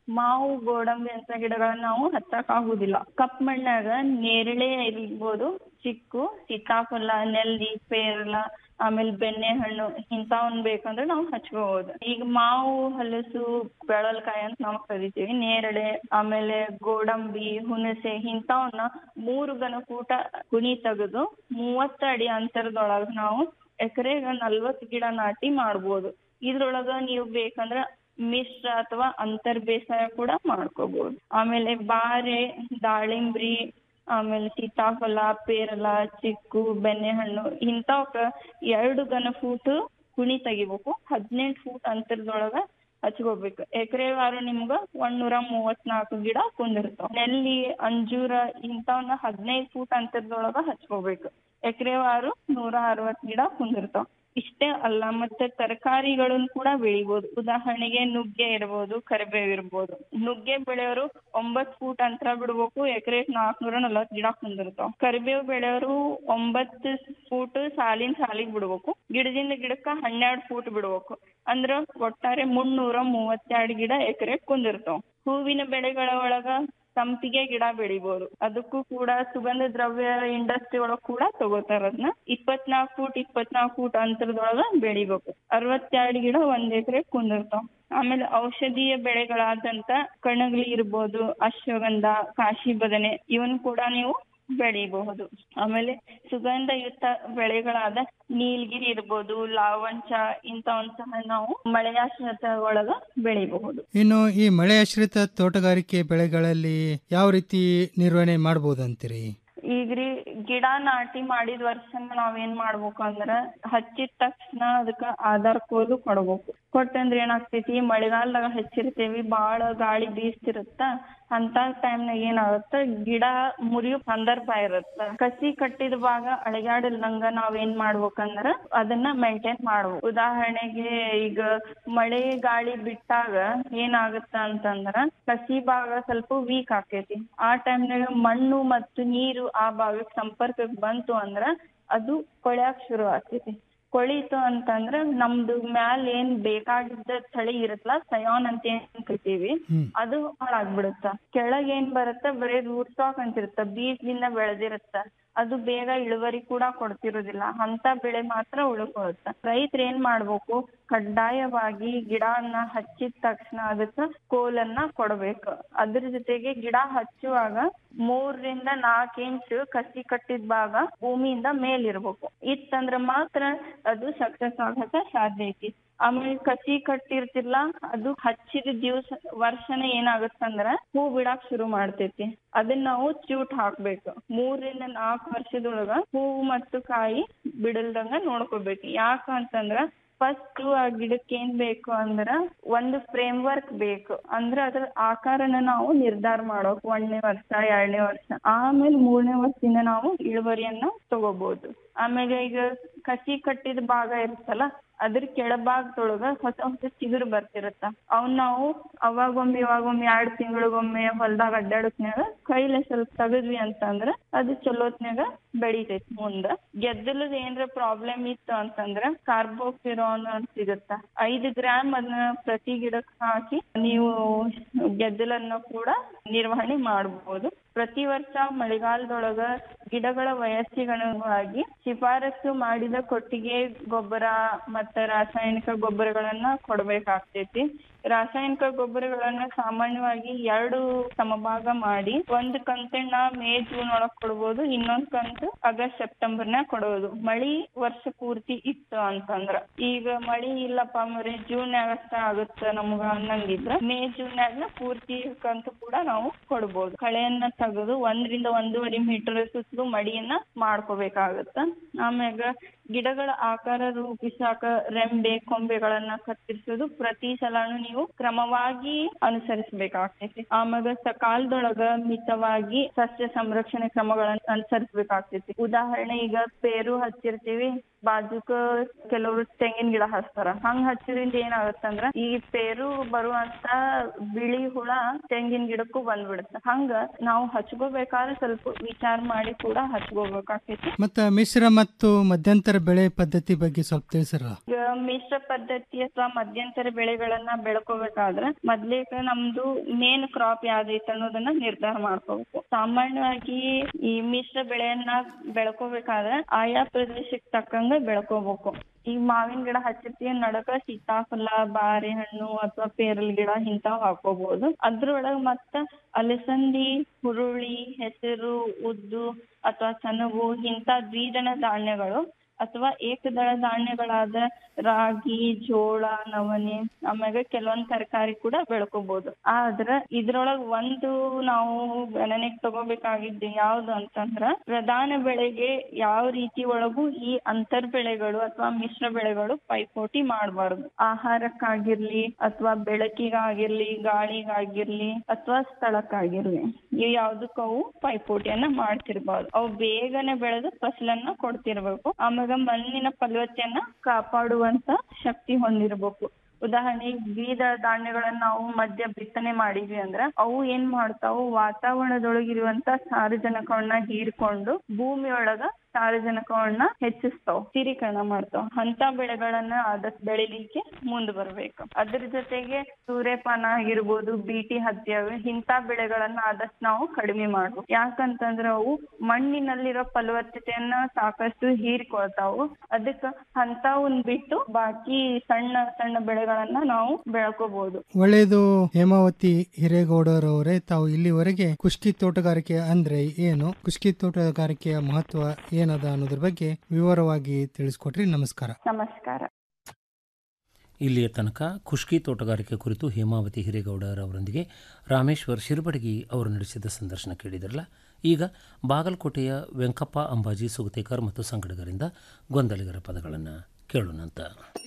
ಮಾವು ಗೋಡಂಬಿ ಅಂತ ಗಿಡಗಳನ್ನ ನಾವು ಹಚ್ಚಕ್ ಆಗುದಿಲ್ಲ ಕಪ್ ಮಣ್ಣಾಗ ನೇರಳೆ ಇರ್ಬೋದು ಚಿಕ್ಕು ಸೀತಾಫಲ ನೆಲ್ಲಿ ಪೇರಲ ಆಮೇಲೆ ಬೆಣ್ಣೆ ಹಣ್ಣು ಇಂಥವನ್ ಬೇಕಂದ್ರೆ ನಾವು ಹಚ್ಕೋಬಹುದು ಈಗ ಮಾವು ಹಲಸು ಬೆಳಲ್ಕಾಯಿ ಅಂತ ನಾವು ಕರಿತೀವಿ ನೇರಳೆ ಆಮೇಲೆ ಗೋಡಂಬಿ ಹುಣಸೆ ಇಂಥವನ್ನ ಮೂರು ಘನಫೂಟ ಕುಣಿ ತೆಗೆದು ಮೂವತ್ತ ಅಡಿ ಅಂತರದೊಳಗ ನಾವು ಎಕರೆಗ ನಲ್ವತ್ ಗಿಡ ನಾಟಿ ಮಾಡ್ಬೋದು ಇದ್ರೊಳಗ ನೀವು ಬೇಕಂದ್ರ ಮಿಶ್ರ ಅಥವಾ ಅಂತರ್ ಬೇಸಾಯ ಕೂಡ ಮಾಡ್ಕೋಬಹುದು ಆಮೇಲೆ ಬಾರೆ ದಾಳಿಂಬ್ರಿ ಆಮೇಲೆ ಸೀತಾಫಲ ಪೇರಲ ಚಿಕ್ಕು ಬೆಣ್ಣೆಹಣ್ಣು ಇಂಥವಕ್ಕ ಎರಡು ಘನ ಫೂಟ್ ಕುಣಿ ತೆಗಿಬೇಕು ಹದಿನೆಂಟು ಫೂಟ್ ಅಂತರದೊಳಗ ಹಚ್ಕೋಬೇಕು ಎಕರೆವಾರು ನಿಮ್ಗ ಒಂದ್ನೂರ ಮೂವತ್ನಾಲ್ಕು ಗಿಡ ಕುಂದಿರ್ತಾವ ನೆಲ್ಲಿ ಅಂಜೂರ ಇಂಥವನ್ನ ಹದಿನೈದು ಫೂಟ್ ಅಂತರದೊಳಗ ಹಚ್ಕೋಬೇಕು ಎಕರೆವಾರು ನೂರ ಅರವತ್ ಗಿಡ ಕುಂದಿರ್ತಾವ ಇಷ್ಟೇ ಅಲ್ಲ ಮತ್ತೆ ತರಕಾರಿಗಳನ್ನ ಕೂಡ ಬೆಳಿಬೋದು ಉದಾಹರಣೆಗೆ ನುಗ್ಗೆ ಇರ್ಬೋದು ಕರಿಬೇವು ಇರ್ಬೋದು ನುಗ್ಗೆ ಬೆಳೆಯೋರು ಒಂಬತ್ ಫೂಟ್ ಅಂತರ ಬಿಡ್ಬೇಕು ಎಕರೆಕ್ ನಾಲ್ಕನೂರ ನಲವತ್ ಗಿಡ ಕುಂದಿರ್ತಾವ ಕರಿಬೇವು ಬೆಳೆಯೋರು ಒಂಬತ್ತು ಫೂಟ್ ಸಾಲಿನ ಸಾಲಿಗೆ ಬಿಡ್ಬೇಕು ಗಿಡದಿಂದ ಗಿಡಕ್ಕ ಹನ್ನೆರಡು ಫೂಟ್ ಬಿಡ್ಬೇಕು ಅಂದ್ರ ಒಟ್ಟಾರೆ ಮುನ್ನೂರ ಮೂವತ್ತೆರಡು ಗಿಡ ಎಕರೆ ಕುಂದಿರ್ತಾವ ಹೂವಿನ ಬೆಳೆಗಳ ಒಳಗ ಸಂಪಿಗೆ ಗಿಡ ಬೆಳಿಬೋದು ಅದಕ್ಕೂ ಕೂಡ ಸುಗಂಧ ದ್ರವ್ಯ ಇಂಡಸ್ಟ್ರಿ ಒಳಗ್ ಕೂಡ ತಗೋತಾರ ಅದನ್ನ ಇಪ್ಪತ್ನಾಲ್ಕು ಫೂಟ್ ಇಪ್ಪತ್ನಾಲ್ಕು ಫೂಟ್ ಅಂತರದೊಳಗ ಬೆಳಿಬೇಕು ಅರವತ್ತೆರಡು ಗಿಡ ಒಂದ್ ಎಕರೆ ಕುಂದಿರ್ತಾವ ಆಮೇಲೆ ಔಷಧೀಯ ಬೆಳೆಗಳಾದಂತ ಕಣಗಲಿ ಇರ್ಬೋದು ಅಶ್ವಗಂಧ ಕಾಶಿ ಬದನೆ ಇವನ್ ಕೂಡ ನೀವು ಬೆಳಿಬಹುದು ಆಮೇಲೆ ಸುಗಂಧಯುಕ್ತ ಬೆಳೆಗಳಾದ ನೀಲಗಿರಿ ಇರ್ಬೋದು ಲಾವಂಚ ಇಂಥವನ್ ಸಹ ನಾವು ಮಳೆಯಾಶ್ರಿತ ಒಳಗ ಬೆಳಿಬಹುದು ಇನ್ನು ಈ ಮಳೆಯಾಶ್ರಿತ ತೋಟಗಾರಿಕೆ ಬೆಳೆಗಳಲ್ಲಿ ಯಾವ ರೀತಿ ನಿರ್ವಹಣೆ ಮಾಡ್ಬೋದಂತೀರಿ ಈಗ್ರಿ ಗಿಡ ನಾಟಿ ಮಾಡಿದ ವರ್ಷನ ನಾವೇನ್ ಮಾಡ್ಬೇಕು ಅಂದ್ರ ಹಚ್ಚಿದ ತಕ್ಷಣ ಅದಕ್ಕ ಆಧಾರ್ ಕೋಲು ಕೊಡ್ಬೇಕು ಕೊಟ್ಟಂದ್ರ ಏನಾಗ್ತೈತಿ ಮಳೆಗಾಲದಾಗ ಹಚ್ಚಿರ್ತೇವಿ ಬಾಳ ಗಾಳಿ ಬೀಸ್ತಿರುತ್ತ ಅಂತ ಟೈಮ್ನಾಗ ಏನಾಗುತ್ತ ಗಿಡ ಮುರಿಯೋ ಸಂದರ್ಭ ಇರುತ್ತ ಕಸಿ ಕಟ್ಟಿದ ಭಾಗ ಅಳಗ್ಯಾಡಿಲ್ದಂಗ ನಾವ್ ಏನ್ ಮಾಡ್ಬೇಕಂದ್ರ ಅದನ್ನ ಮೇಂಟೈನ್ ಮಾಡ್ಬೇಕು ಉದಾಹರಣೆಗೆ ಈಗ ಮಳೆ ಗಾಳಿ ಬಿಟ್ಟಾಗ ಏನಾಗುತ್ತ ಅಂತಂದ್ರ ಕಸಿ ಭಾಗ ಸ್ವಲ್ಪ ವೀಕ್ ಆಕೈತಿ ಆ ಟೈಮ್ನಾಗ ಮಣ್ಣು ಮತ್ತು ನೀರು ಆ ಭಾಗಕ್ಕೆ ಸಂಪರ್ಕಕ್ಕೆ ಬಂತು ಅಂದ್ರ ಅದು ಕೊಳ್ಯಾಕ್ ಶುರು ಆಗ್ತೈತಿ ಕೊಳಿತು ಅಂತಂದ್ರ ನಮ್ದು ಮ್ಯಾಲ್ ಏನ್ ಬೇಕಾಗಿದ್ದ ತಳಿ ಇರತ್ತಲ್ಲ ಸಯಾನ್ ಅಂತ ಏನ್ ಕರಿತೀವಿ ಅದು ಹಾಳಾಗ್ಬಿಡುತ್ತ ಕೆಳಗ್ ಏನ್ ಬರುತ್ತ ಬರೀ ರೂಟ್ ಸ್ಟಾಕ್ ಅಂತ ಇರುತ್ತ ಬೀಜದಿಂದ ಬೆಳೆದಿರುತ್ತ ಅದು ಬೇಗ ಇಳುವರಿ ಕೂಡ ಕೊಡ್ತಿರೋದಿಲ್ಲ ಅಂತ ಬೆಳೆ ಮಾತ್ರ ಉಳ್ಕೊಳುತ್ತ ರೈತರು ಏನ್ ಮಾಡ್ಬೇಕು ಕಡ್ಡಾಯವಾಗಿ ಗಿಡವನ್ನ ಹಚ್ಚಿದ ತಕ್ಷಣ ಅದಕ್ಕ ಕೋಲನ್ನ ಕೊಡ್ಬೇಕು ಅದ್ರ ಜೊತೆಗೆ ಗಿಡ ಹಚ್ಚುವಾಗ ಮೂರರಿಂದ ನಾಲ್ಕ್ ಇಂಚ್ ಕಸಿ ಕಟ್ಟಿದ ಭಾಗ ಭೂಮಿಯಿಂದ ಮೇಲಿರ್ಬೇಕು ಇತ್ತಂದ್ರ ಮಾತ್ರ ಅದು ಸಕ್ಸಸ್ ಆಗಕ ಸಾಧ್ಯ ಐತಿ ಆಮೇಲೆ ಕಸಿ ಕಟ್ಟಿರ್ತಿರ್ಲ ಅದು ಹಚ್ಚಿದ ದಿವ್ಸ ವರ್ಷನ ಏನಾಗತ್ತಂದ್ರ ಹೂ ಬಿಡಾಕ್ ಶುರು ಮಾಡ್ತೈತಿ ಅದನ್ನ ನಾವು ಚ್ಯೂಟ್ ಹಾಕ್ಬೇಕು ಮೂರರಿಂದ ನಾಲ್ಕು ವರ್ಷದೊಳಗ ಹೂವು ಮತ್ತು ಕಾಯಿ ಬಿಡಲ್ದಂಗ ನೋಡ್ಕೋಬೇಕು ಯಾಕ ಅಂತಂದ್ರ ಫಸ್ಟ್ ಆ ಗಿಡಕ್ಕೆ ಏನ್ ಬೇಕು ಅಂದ್ರ ಒಂದು ಫ್ರೇಮ್ ವರ್ಕ್ ಬೇಕು ಅಂದ್ರ ಅದ್ರ ಆಕಾರನ ನಾವು ನಿರ್ಧಾರ ಮಾಡೋಕ್ ಒಂದನೇ ವರ್ಷ ಎರಡನೇ ವರ್ಷ ಆಮೇಲೆ ಮೂರನೇ ವರ್ಷದಿಂದ ನಾವು ಇಳುವರಿಯನ್ನ ತಗೋಬಹುದು ಆಮೇಲೆ ಈಗ ಕಸಿ ಕಟ್ಟಿದ ಭಾಗ ಇರುತ್ತಲ್ಲ ಅದ್ರ ಕೆಳಭಾಗದೊಳಗ ಹೊಸ ಹೊಸ ಚಿಗುರು ಬರ್ತಿರತ್ತ ಅವ್ನ ನಾವು ಅವಾಗೊಮ್ಮೆ ಇವಾಗೊಮ್ಮೆ ಎರಡ್ ತಿಂಗಳಿಗೊಮ್ಮೆ ಹೊಲ್ದಾಗ ಅಡ್ಡಾಡತ್ನ್ಯಾಗ ಕೈಲೆ ಸ್ವಲ್ಪ ತೆಗದ್ವಿ ಅಂತಂದ್ರ ಅದು ಚಲೋತ್ನ್ಯಾಗ ಬೆಳಿತೈತಿ ಮುಂದ ಗೆದ್ದಲದ ಏನ್ರ ಪ್ರಾಬ್ಲಮ್ ಇತ್ತು ಅಂತಂದ್ರ ಕಾರ್ಬೋಫಿರಾನ್ ಅಂತ ಸಿಗುತ್ತ ಐದು ಗ್ರಾಮ್ ಅದನ್ನ ಪ್ರತಿ ಗಿಡಕ್ ಹಾಕಿ ನೀವು ಗೆದ್ದಲನ್ನ ಕೂಡ ನಿರ್ವಹಣೆ ಮಾಡಬಹುದು ಪ್ರತಿ ವರ್ಷ ಮಳೆಗಾಲದೊಳಗ ಗಿಡಗಳ ವಯಸ್ಸಿಗನುಗುಣವಾಗಿ ಶಿಫಾರಸು ಮಾಡಿದ ಕೊಟ್ಟಿಗೆ ಗೊಬ್ಬರ ಮತ್ತ ರಾಸಾಯನಿಕ ಗೊಬ್ಬರಗಳನ್ನ ಕೊಡ್ಬೇಕಾಗ್ತೈತಿ ರಾಸಾಯನಿಕ ಗೊಬ್ಬರಗಳನ್ನ ಸಾಮಾನ್ಯವಾಗಿ ಎರಡು ಸಮಭಾಗ ಮಾಡಿ ಒಂದ್ ಕಂತನ್ನ ಮೇ ಜೂನ್ ಒಳಗ್ ಕೊಡ್ಬೋದು ಇನ್ನೊಂದ್ ಕಂತು ಆಗಸ್ಟ್ ಸೆಪ್ಟೆಂಬರ್ನಾಗ ಕೊಡೋದು ಮಳಿ ವರ್ಷ ಪೂರ್ತಿ ಇತ್ತು ಅಂತಂದ್ರ ಈಗ ಮಳಿ ಇಲ್ಲಪ್ಪ ಮರಿ ಜೂನ್ ಅಷ್ಟ ಆಗುತ್ತ ನಮ್ಗ ಅನ್ನಂಗಿದ್ರ ಮೇ ಜೂನ್ ಪೂರ್ತಿ ಕಂತು ಕೂಡ ನಾವು ಕೊಡ್ಬೋದು ಕಳೆಯನ್ನ ತೆಗೆದು ಒಂದರಿಂದ ಒಂದೂವರೆ ಮೀಟರ್ ಸುತ್ತಲೂ ಮಡಿಯನ್ನ ಮಾಡ್ಕೋಬೇಕಾಗತ್ತ ಆಮ್ಯಾಗ ಗಿಡಗಳ ಆಕಾರ ರೂಪಿಸಾಕ ರೆಂಬೆ ಕೊಂಬೆಗಳನ್ನ ಕತ್ತರಿಸೋದು ಪ್ರತಿ ಸಲಾನು ನೀವು ಕ್ರಮವಾಗಿ ಅನುಸರಿಸಬೇಕಾಗ್ತೈತಿ ಆಮ್ಯಾಗ ಸಕಾಲದೊಳಗ ಮಿತವಾಗಿ ಸಸ್ಯ ಸಂರಕ್ಷಣೆ ಕ್ರಮಗಳನ್ನ ಅನುಸರಿಸಬೇಕಾಗ್ತೈತಿ ಉದಾಹರಣೆ ಈಗ ಪೇರು ಹಚ್ಚಿರ್ತೀವಿ ಬಾಜುಕ ಕೆಲವರು ತೆಂಗಿನ ಗಿಡ ಹಚ್ತಾರ ಹಂಗ ಹಚ್ಚಿದ್ರಿಂದ ಏನಾಗತ್ತಂದ್ರ ಈ ಪೇರು ಬರುವಂತ ಬಿಳಿ ಹುಳ ತೆಂಗಿನ ಗಿಡಕ್ಕೂ ಬಂದ್ಬಿಡುತ್ತ ಹಂಗ ನಾವು ಹಚ್ಕೋಬೇಕಾದ್ರೆ ಸ್ವಲ್ಪ ವಿಚಾರ ಮಾಡಿ ಕೂಡ ಹಚ್ಕೋಬೇಕಾಗ್ತೈತಿ ಮತ್ತ ಮಿಶ್ರ ಮತ್ತು ಮಧ್ಯಂತರ ಮಧ್ಯಂತರ ಬೆಳೆ ಪದ್ಧತಿ ಬಗ್ಗೆ ಸ್ವಲ್ಪ ತಿಳಿಸಿರಲ್ಲ ಈಗ ಮಿಶ್ರ ಪದ್ಧತಿ ಅಥವಾ ಮಧ್ಯಂತರ ಬೆಳೆಗಳನ್ನ ಬೆಳ್ಕೋಬೇಕಾದ್ರೆ ಮೊದ್ಲಿಗೆ ನಮ್ದು ಮೇನ್ ಕ್ರಾಪ್ ಯಾವ್ದೈತೆ ಅನ್ನೋದನ್ನ ನಿರ್ಧಾರ ಮಾಡ್ಕೋಬೇಕು ಸಾಮಾನ್ಯವಾಗಿ ಈ ಮಿಶ್ರ ಬೆಳೆಯನ್ನ ಬೆಳ್ಕೋಬೇಕಾದ್ರೆ ಆಯಾ ಪ್ರದೇಶಕ್ಕೆ ತಕ್ಕಂಗ ಬೆಳ್ಕೋಬೇಕು ಈಗ ಮಾವಿನ ಗಿಡ ಹಚ್ಚಿರ್ತೀವಿ ನಡಕ ಸೀತಾಫಲ ಬಾರೆಹಣ್ಣು ಅಥವಾ ಪೇರಲ್ ಗಿಡ ಇಂತಾವ್ ಹಾಕೋಬಹುದು ಅದ್ರೊಳಗ ಮತ್ತ ಅಲಸಂದಿ ಹುರುಳಿ ಹೆಸರು ಉದ್ದು ಅಥವಾ ಸೆಣಬು ಇಂತ ದ್ವಿದಳ ಧಾನ್ಯಗಳು ಅಥವಾ ಏಕದಳ ಧಾನ್ಯಗಳಾದ ರಾಗಿ ಜೋಳ ನವಣೆ ಆಮ್ಯಾಗ ಕೆಲವೊಂದ್ ತರಕಾರಿ ಕೂಡ ಬೆಳ್ಕೋಬಹುದು ಆದ್ರ ಇದ್ರೊಳಗ್ ಒಂದು ನಾವು ಗಣನೆಗೆ ತಗೋಬೇಕಾಗಿದ್ದು ಯಾವ್ದು ಅಂತಂದ್ರ ಪ್ರಧಾನ ಬೆಳೆಗೆ ಯಾವ ರೀತಿ ಒಳಗೂ ಈ ಅಂತರ್ ಬೆಳೆಗಳು ಅಥವಾ ಮಿಶ್ರ ಬೆಳೆಗಳು ಪೈಪೋಟಿ ಮಾಡಬಾರ್ದು ಆಹಾರಕ್ಕಾಗಿರ್ಲಿ ಅಥವಾ ಬೆಳಕಿಗಾಗಿರ್ಲಿ ಗಾಳಿಗಾಗಿರ್ಲಿ ಅಥವಾ ಸ್ಥಳಕ್ಕಾಗಿರ್ಲಿ ಇವ್ ಯಾವ್ದಕ್ಕವು ಪೈಪೋಟಿಯನ್ನ ಮಾಡ್ತಿರ್ಬಾರ್ದು ಅವು ಬೇಗನೆ ಬೆಳೆದು ಫಸಲನ್ನ ಕೊಡ್ತಿರ್ಬೇಕು ಆಮ್ಯಾಗ ಮಣ್ಣಿನ ಫಲವತ್ತತೆಯನ್ನ ಕಾಪಾಡುವಂತ ಶಕ್ತಿ ಹೊಂದಿರ್ಬೇಕು ಉದಾಹರಣೆಗೆ ದ್ವಿದಳ ಧಾನ್ಯಗಳನ್ನ ನಾವು ಮಧ್ಯ ಬಿತ್ತನೆ ಮಾಡಿದ್ವಿ ಅಂದ್ರ ಅವು ಏನ್ ಮಾಡ್ತಾವು ವಾತಾವರಣದೊಳಗಿರುವಂತ ಸಾರಜನಕವನ್ನ ಹೀರ್ಕೊಂಡು ಭೂಮಿಯೊಳಗ ಸಾರಜನಕವನ್ನ ಹೆಚ್ಚಿಸ್ತಾವ್ ಸ್ಥಿರೀಕರಣ ಮಾಡ್ತಾವ್ ಅಂತ ಬೆಳೆಗಳನ್ನ ಆದಷ್ಟು ಬೆಳಿಲಿಕ್ಕೆ ಮುಂದ್ ಬರ್ಬೇಕು ಅದ್ರ ಜೊತೆಗೆ ಸೂರ್ಯಪಾನ ಆಗಿರ್ಬೋದು ಬೀಟಿ ಹತ್ತಿ ಅವೆ ಇಂತ ಬೆಳೆಗಳನ್ನ ಆದಷ್ಟು ನಾವು ಕಡಿಮೆ ಮಾಡ್ಬೇಕು ಯಾಕಂತಂದ್ರ ಅವು ಮಣ್ಣಿನಲ್ಲಿರೋ ಫಲವತ್ತತೆಯನ್ನ ಸಾಕಷ್ಟು ಹೀರ್ಕೊಳ್ತಾವು ಅದಕ್ಕ ಅಂತವನ್ ಬಿಟ್ಟು ಬಾಕಿ ಸಣ್ಣ ಸಣ್ಣ ಬೆಳೆಗಳನ್ನ ನಾವು ಬೆಳ್ಕೋಬಹುದು ಒಳ್ಳೆಯದು ಹೇಮಾವತಿ ಹಿರೇಗೌಡರವರೇ ತಾವು ಇಲ್ಲಿವರೆಗೆ ಕುಷ್ಕಿ ತೋಟಗಾರಿಕೆ ಅಂದ್ರೆ ಏನು ಕುಷ್ಕಿ ತೋಟಗಾರಿಕೆಯ ಮಹತ್ವ ಏನದ ಅನ್ನೋದ್ರ ಬಗ್ಗೆ ವಿವರವಾಗಿ ತಿಳಿಸ್ಕೊಟ್ರಿ ನಮಸ್ಕಾರ ನಮಸ್ಕಾರ ಇಲ್ಲಿಯ ತನಕ ಖುಷ್ಕಿ ತೋಟಗಾರಿಕೆ ಕುರಿತು ಹೇಮಾವತಿ ಹಿರೇಗೌಡರ್ ಅವರೊಂದಿಗೆ ರಾಮೇಶ್ವರ್ ಶಿರ್ಬಡಗಿ ಅವರು ನಡೆಸಿದ ಸಂದರ್ಶನ ಕೇಳಿದ್ರಲ್ಲ ಈಗ ಬಾಗಲಕೋಟೆಯ ವೆಂಕಪ್ಪ ಅಂಬಾಜಿ ಸುಗತೇಕರ್ ಮತ್ತು ಸಂಗಡಿಗರಿಂದ ಗೊಂದಲಿಗರ ಪದಗಳನ್ನು ಕೇಳೋಣಂತ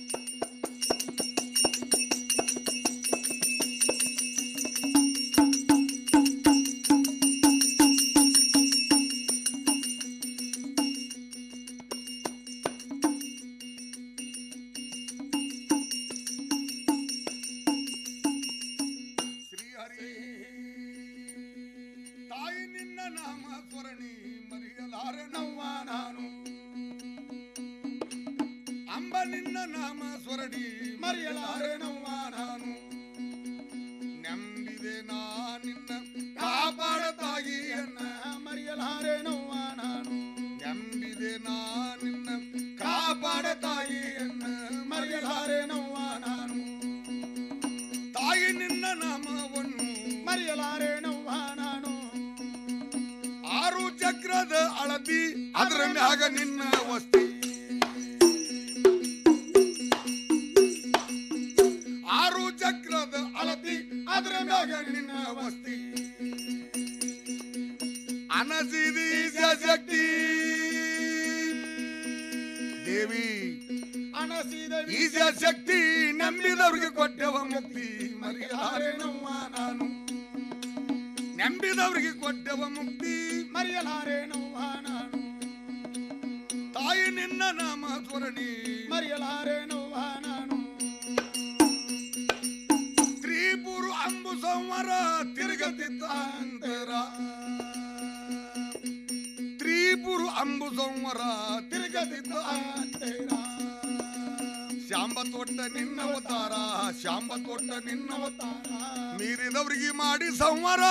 ತಾಯಿ ನಿನ್ನ ನಾಮ ಸ್ವರಣಿ ಮರೆಯಲಾರನವ್ವ ನಾನು ಅಂಬ ನಿನ್ನ ನಾಮ ಸ್ವರಣಿ ಮರೆಯಲಾರನವ್ವ ನಾನು ನಂಬಿದೆ ನಾ ನಿನ್ನ ಕಾಪಾಡ ತಾಯಿಯನ್ನ ಮರೆಯಲಾರನವ್ವ ನಾನು ನಂಬಿದೆ ನಾ ನಿನ್ನ ಕಾಪಾಡ ತಾಯಿಯನ್ನ ಮರೆಯಲಾರನವ್ವ ನಾನು ತಾಯಿ ನಿನ್ನ ನಾಮವನ್ನು ಮರೆಯಲಾರೇನವ್ವ ನಾನು ಆರು ಚಕ್ರದ ಅಳತಿ ಅದರ ಮ್ಯಾಗ ನಿನ್ನ ವಸ್ತಿ ಆರು ಚಕ್ರದ ಅಳತಿ ಅದರ ಮ್ಯಾಗ ನಿನ್ನ ವಸ್ತಿ ಅನಸಿದಿ ಶಕ್ತಿ ದೇವಿ ಅನಸಿದ ಈಜ ಶಕ್ತಿ ನಂಬಿದವ್ರಿಗೆ ಕೊಟ್ಟೆವ ಮುಕ್ತಿ ಮರೆಯಲಾರೇನವ್ವ ನಾನು ನಂಬಿದವ್ರಿಗೆ ಕೊಟ್ಟೆವ ಮುಕ್ತಿ ಮರೆಯಲಾರೇನವ್ವ ನಾನು ತಾಯಿ ನಿನ್ನ ನಾಮ ಸ್ವರಣಿ ಮರೆಯಲಾರೇನವ್ವ ನಾನು ತ್ರಿಪುರು ಅಂಬು ಸಂವರ ತಿರುಗತಿದ್ದ ಅಂತರ ತ್ರಿಪುರು ಅಂಬು ಸಂವರ ತಿರುಗತಿದ್ದ ಅಂತರ ಶಾಂಬ ತೊಟ್ಟ ನಿನ್ನ ಅವತಾರ ಶಾಂಬ ತೊಟ್ಟ ನಿನ್ನ ಅವತಾರ ಮೀರಿದವ್ರಿಗೆ ಮಾಡಿ ಸಂವರ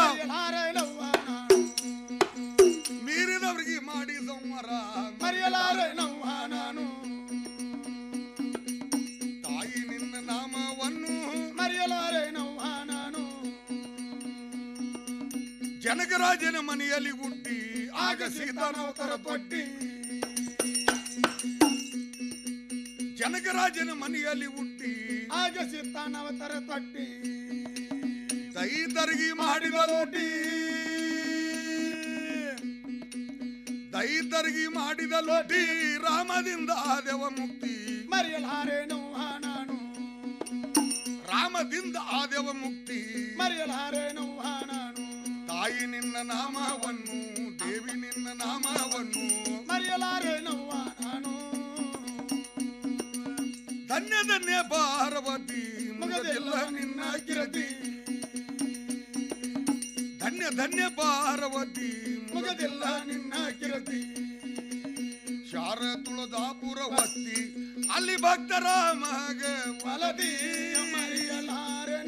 ಮೀರಿದವ್ರಿಗೆ ಮಾಡಿ ಸಂವರ ಮರೆಯಲಾರೇನವ್ವ ನಾನು ತಾಯಿ ನಿನ್ನ ನಾಮವನ್ನು ಮರೆಯಲಾರೇನವ್ವ ನಾನು ಜನಕರಾಜನ ಮನೆಯಲ್ಲಿ ಹುಟ್ಟಿ ಆಗ ಸೀತಾನವತರ ತೊಟ್ಟಿ ಜನಕರಾಜನ ಮನೆಯಲ್ಲಿ ಹುಟ್ಟಿ ಆಗ ಸೀತಾನವತರ ತೊಟ್ಟಿ ದೈತರಿಗೆ ಮಾಡಿದ ಲೋಟಿ ದೈತರಿಗೆ ಮಾಡಿದ ಲೋಟಿ ರಾಮದಿಂದ ಆದೆವ ಮುಕ್ತಿ ಮರೆಯಲಾರೇನವ್ವ ನಾನು ರಾಮದಿಂದ ಆದೆವ ಮುಕ್ತಿ ಮರೆಯಲಾರೇನವ್ವ ನಾನು ತಾಯಿ ನಿನ್ನ ನಾಮವನ್ನು ದೇವಿ ನಿನ್ನ ನಾಮವನ್ನು ಮರೆಯಲಾರೇನವ್ವ ನಾನು ಧನ್ಯ ಧನ್ಯ ಪಾರ್ವತಿ ಮುಗದೆಲ್ಲ ನಿನ್ನ ಕಿರತಿ ಧನ್ಯ ಧನ್ಯ ಪಾರ್ವತಿ ಮುಗದೆಲ್ಲ ನಿನ್ನ ಕಿರತಿ ಶಾರ ತುಳದಾಪುರ ವಸ್ತಿ ಅಲ್ಲಿ ಭಕ್ತರ ಮಗ ವಲದಿ ಮರೆಯಲಾರೆ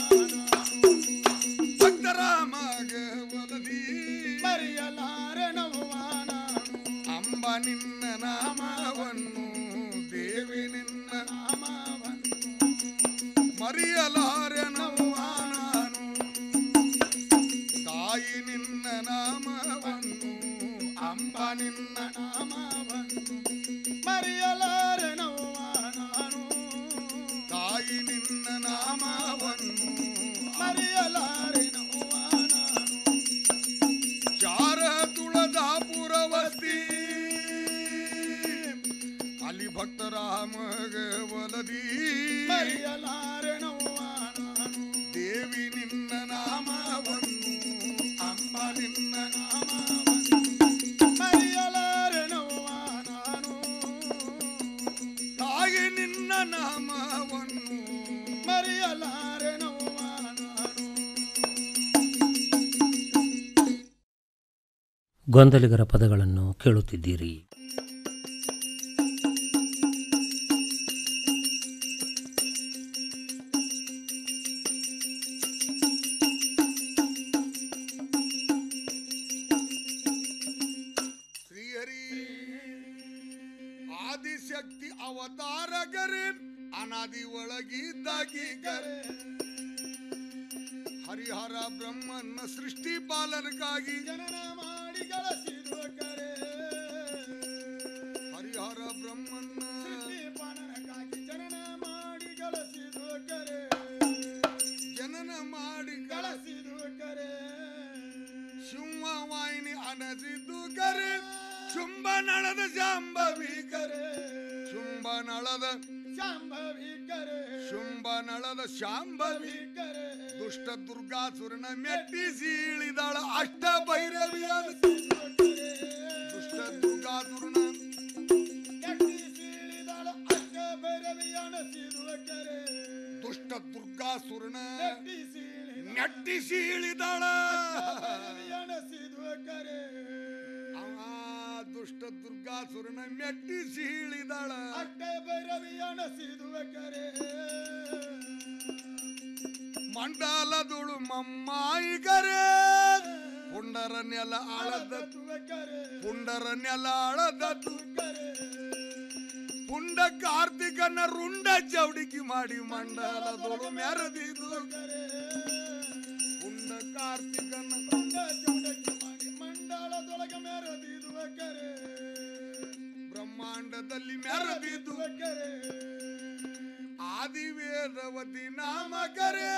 ಭಕ್ತರ ಮಗ ವಲದಿ ಮರೆಯಲಾರೆ ನವ್ವಾನ ಅಂಬ ನಿನ್ನ ನಾಮವನ್ನು ದೇವಿ ನಿನ್ನ ನಾಮವನ್ನು ಮರೆಯಲಾರೆ ನವ್ವಾನು ತಾಯಿ ನಿನ್ನ ನಾಮವನ್ನು ಅಂಬ ನಿನ್ನ ನಾಮವನ್ನು ಮರೆಯಲಾರೆ ನಾನು ತಾಯಿ ನಿನ್ನ ನಾಮವನ್ನು ಮರೆಯಲಾರೆ ನಾನು ಚಾರ ತುಳದಾಪುರ ವಸ್ತಿ ಅಲ್ಲಿ ಭಕ್ತರಾಮಗ ವಲದಿ ಮರೆಯಲಾರೆ ನಾನು ದೇವಿ ನಿನ್ನ ನಾಮವನ್ನು ಅಂಬ ನಿನ್ನ ನಾಮವನ್ನು ಮರೆಯಲಾರೆ ನಾನು ತಾಯಿ ನಿನ್ನ ನಾಮವನ್ನು ಮರೆಯಲಾರೆ ನಾನು ಗೊಂದಲಿಗರ ಪದಗಳನ್ನು ಕೇಳುತ್ತಿದ್ದೀರಿ ಶ್ರೀಹರಿ ಆದಿಶಕ್ತಿ ಅವತಾರಗರೆ ಅನಾದಿ ಒಳಗಿದ್ದಾಗಿ ಗರೆ ಹರಿಹರ ಬ್ರಹ್ಮನ ಸೃಷ್ಟಿ ಪಾಲನಕ್ಕಾಗಿ ಜನನ ಮಾಡಿ ಗಳಿಸಿರುವ ಕರೆ ಹರಿಹರ ಬ್ರಹ್ಮನ ಸೃಷ್ಟಿ ಪಾಲನಕ್ಕಾಗಿ ಜನನ ಮಾಡಿ ಗಳಿಸಿರುವ ಕರೆ ಜನನ ಮಾಡಿ ಗಳಿಸಿರುವ ಕರೆ ಸಿಂಹವಾಹಿನಿ ಅನಸಿದ್ದು ಕರೆ ಶುಂಭ ನಳದ ಶಾಂಭವಿ ಕರೆ ಶುಂಭ ನಳದ ಶಾಂಭವಿ ಕರೆ ಶುಂಭ ನಳದ ಶಾಂಭವಿ ಕರೆ ದುಷ್ಟ ದುರ್ಗಾಸುರನ ಮೆಟ್ಟಿಸಿ ಇಳಿದಾಳ ಅಷ್ಟ ಭೈರವಿಯ ದುಷ್ಟ ದುರ್ಗಾಸುರನ ಮೆಟ್ಟಿಸಿ ಇಳಿದಾಳ ಅಷ್ಟ ಭೈರವಿಯನ ಸಿರುವ ಕರೆ ದುಷ್ಟ ದುರ್ಗಾಸುರನ ನೆಟ್ಟಿಸಿ ಇಳಿದಾಳ ಕರೆ ಆ ದುಷ್ಟ ದುರ್ಗಾಸುರನ ಮೆಟ್ಟಿಸಿ ಇಳಿದಾಳ ಅಟ್ಟೆ ಭೈರವಿ ಅಣಸಿದುವ ಕರೆ ಮಂಡಲದುಳು ಮಮ್ಮಾಯಿ ಕರೆ ಪುಂಡರ ನೆಲ ಆಳದ ಪುಂಡರ ನೆಲ ಆಳದ ಪುಂಡ ಕಾರ್ತಿಕನ ರುಂಡ ಚೌಡಿಕಿ ಮಾಡಿ ಮಂಡಲದೊಳು ಮೆರದಿದು ಪುಂಡ ಕಾರ್ತಿಕನ ರುಂಡ ಚೌಡಕಿ ಮಾಡಿ ಮಂಡಲದೊಳಗೆ ಮೆರದಿದುವ ಕರೆ ಬ್ರಹ್ಮಾಂಡದಲ್ಲಿ ಮೆರದಿದು ಕರೆ ಆದಿವೇದವತಿ ನಾಮ ಕರೆ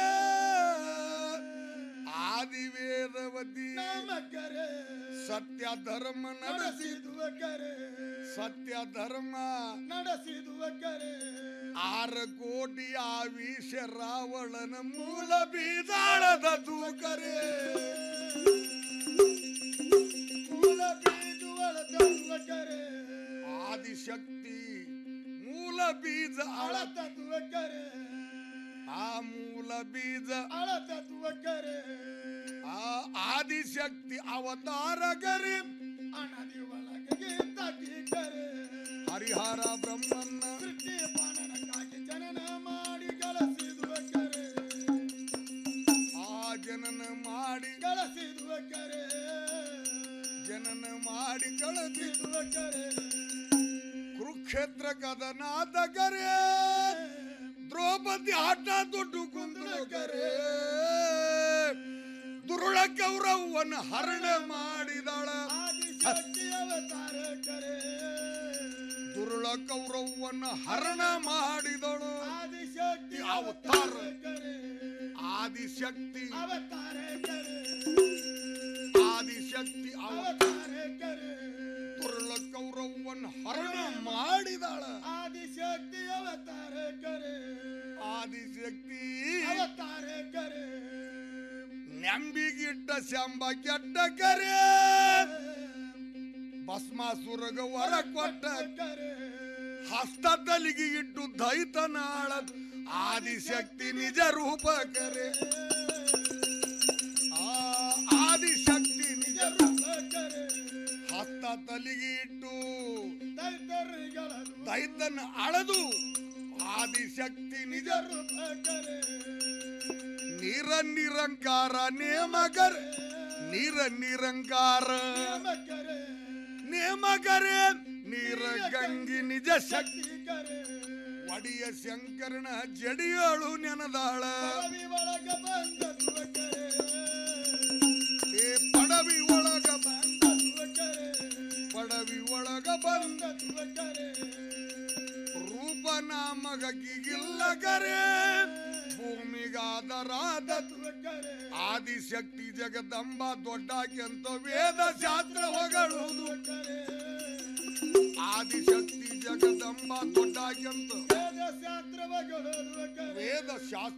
ಆದಿವೇದವತಿ ನಾಮ ಕರೆ ಸತ್ಯ ಧರ್ಮ ನಡೆಸಿದುವ ಕರೆ ಸತ್ಯ ಧರ್ಮ ನಡೆಸಿದುವ ಕರೆ ಆರ ಕೋಟಿ ಆವೀಶ ರಾವಣನ ಮೂಲ ಬೀದಾಳದ ತೂಕರೆ ಮೂಲ ಬೀಜುವಳದ ಕರೆ ಆದಿಶಕ್ತಿ ಮೂಲ ಬೀಜ ಅಳತತ್ವ ಕರೆ ಆ ಮೂಲ ಬೀಜ ಅಳತತ್ವ ಕರೆ ಆ ಆದಿಶಕ್ತಿ ಅವತಾರ ಕರೆ ಅನದಿ ಒಳಗೆ ತಗಿ ಕರೆ ಹರಿಹರ ಬ್ರಹ್ಮನ್ನ ಸೃಷ್ಟಿ ಪಾಲನಕ್ಕಾಗಿ ಜನನ ಮಾಡಿ ಗಳಿಸಿದುವ ಕರೆ ಆ ಜನನ ಮಾಡಿ ಗಳಿಸಿದುವ ಕರೆ ಜನನ ಮಾಡಿ ಗಳಿಸಿದುವ ಕರೆ ಕುರುಕ್ಷೇತ್ರ ಕದನಾದ ಕರೆ ದ್ರೌಪದಿ ಆಟ ದುಡ್ಡು ಕುಂದು ಕರೆ ದುರುಳ ಕೌರವನ ಹರಣ ಮಾಡಿದಳ ಅವತಾರ ಕರೆ ದುರುಳ ಕೌರವನ ಹರಣ ಮಾಡಿದಳು ಆದಿಶಕ್ತಿ ಅವತಾರ ಆದಿಶಕ್ತಿ ಅವತಾರ ಆದಿಶಕ್ತಿ ಅವತಾರ ದುರುಳ ಕೌರವನ ಹರಣ ಮಾಡಿದಳ ಆದಿಶಕ್ತಿ ಅವತಾರ ಕರೆ ಆದಿಶಕ್ತಿ ಅವತಾರ ಕರೆ ನೆಂಬಿಗಿಟ್ಟ ಶಂಬ ಕೆಟ್ಟ ಕರೆ ಭಸ್ಮಾಸುರಗ ವರ ಕೊಟ್ಟ ಕರೆ ಹಸ್ತ ತಲಿಗೆ ಇಟ್ಟು ದೈತನಾಳ ಆದಿಶಕ್ತಿ ನಿಜ ರೂಪ ಕರೆ ಆ ಆದಿಶಕ್ತಿ ನಿಜ ರೂಪ ಕರೆ ಹಸ್ತ ತಲಿಗೆ ಇಟ್ಟು ದೈತ್ಯನ ಅಳದು ಆದಿಶಕ್ತಿ ನಿಜ ನೀರ ನಿರಂಕಾರ ನೇಮಕರ ನೀರ ನಿರಂಕಾರ ನೇಮಕರೆ ನೀರ ಗಂಗಿ ನಿಜ ಶಕ್ತಿ ಒಡಿಯ ಶಂಕರನ ಜಡಿಯೋಳು ನೆನದಾಳ ಏ ಪಡವಿ ಒಳಗ ಪಡವಿ ಒಳಗ ಬಂದ ರೂಪನಾಮಗ ಗಿಗಿಲ್ಲ ಕರೆ ಭೂಮಿಗಾದರಾದ ಆದಿಶಕ್ತಿ ಜಗದಂಬ ದೊಡ್ಡಾಕೆಂತ ವೇದ ಶಾಸ್ತ್ರ ಹೊಗಳುವುದು ಆದಿಶಕ್ತಿ ಜಗದಂಬ ದೊಡ್ಡಾಕೆಂತ ವೇದ ಶಾಸ್ತ್ರ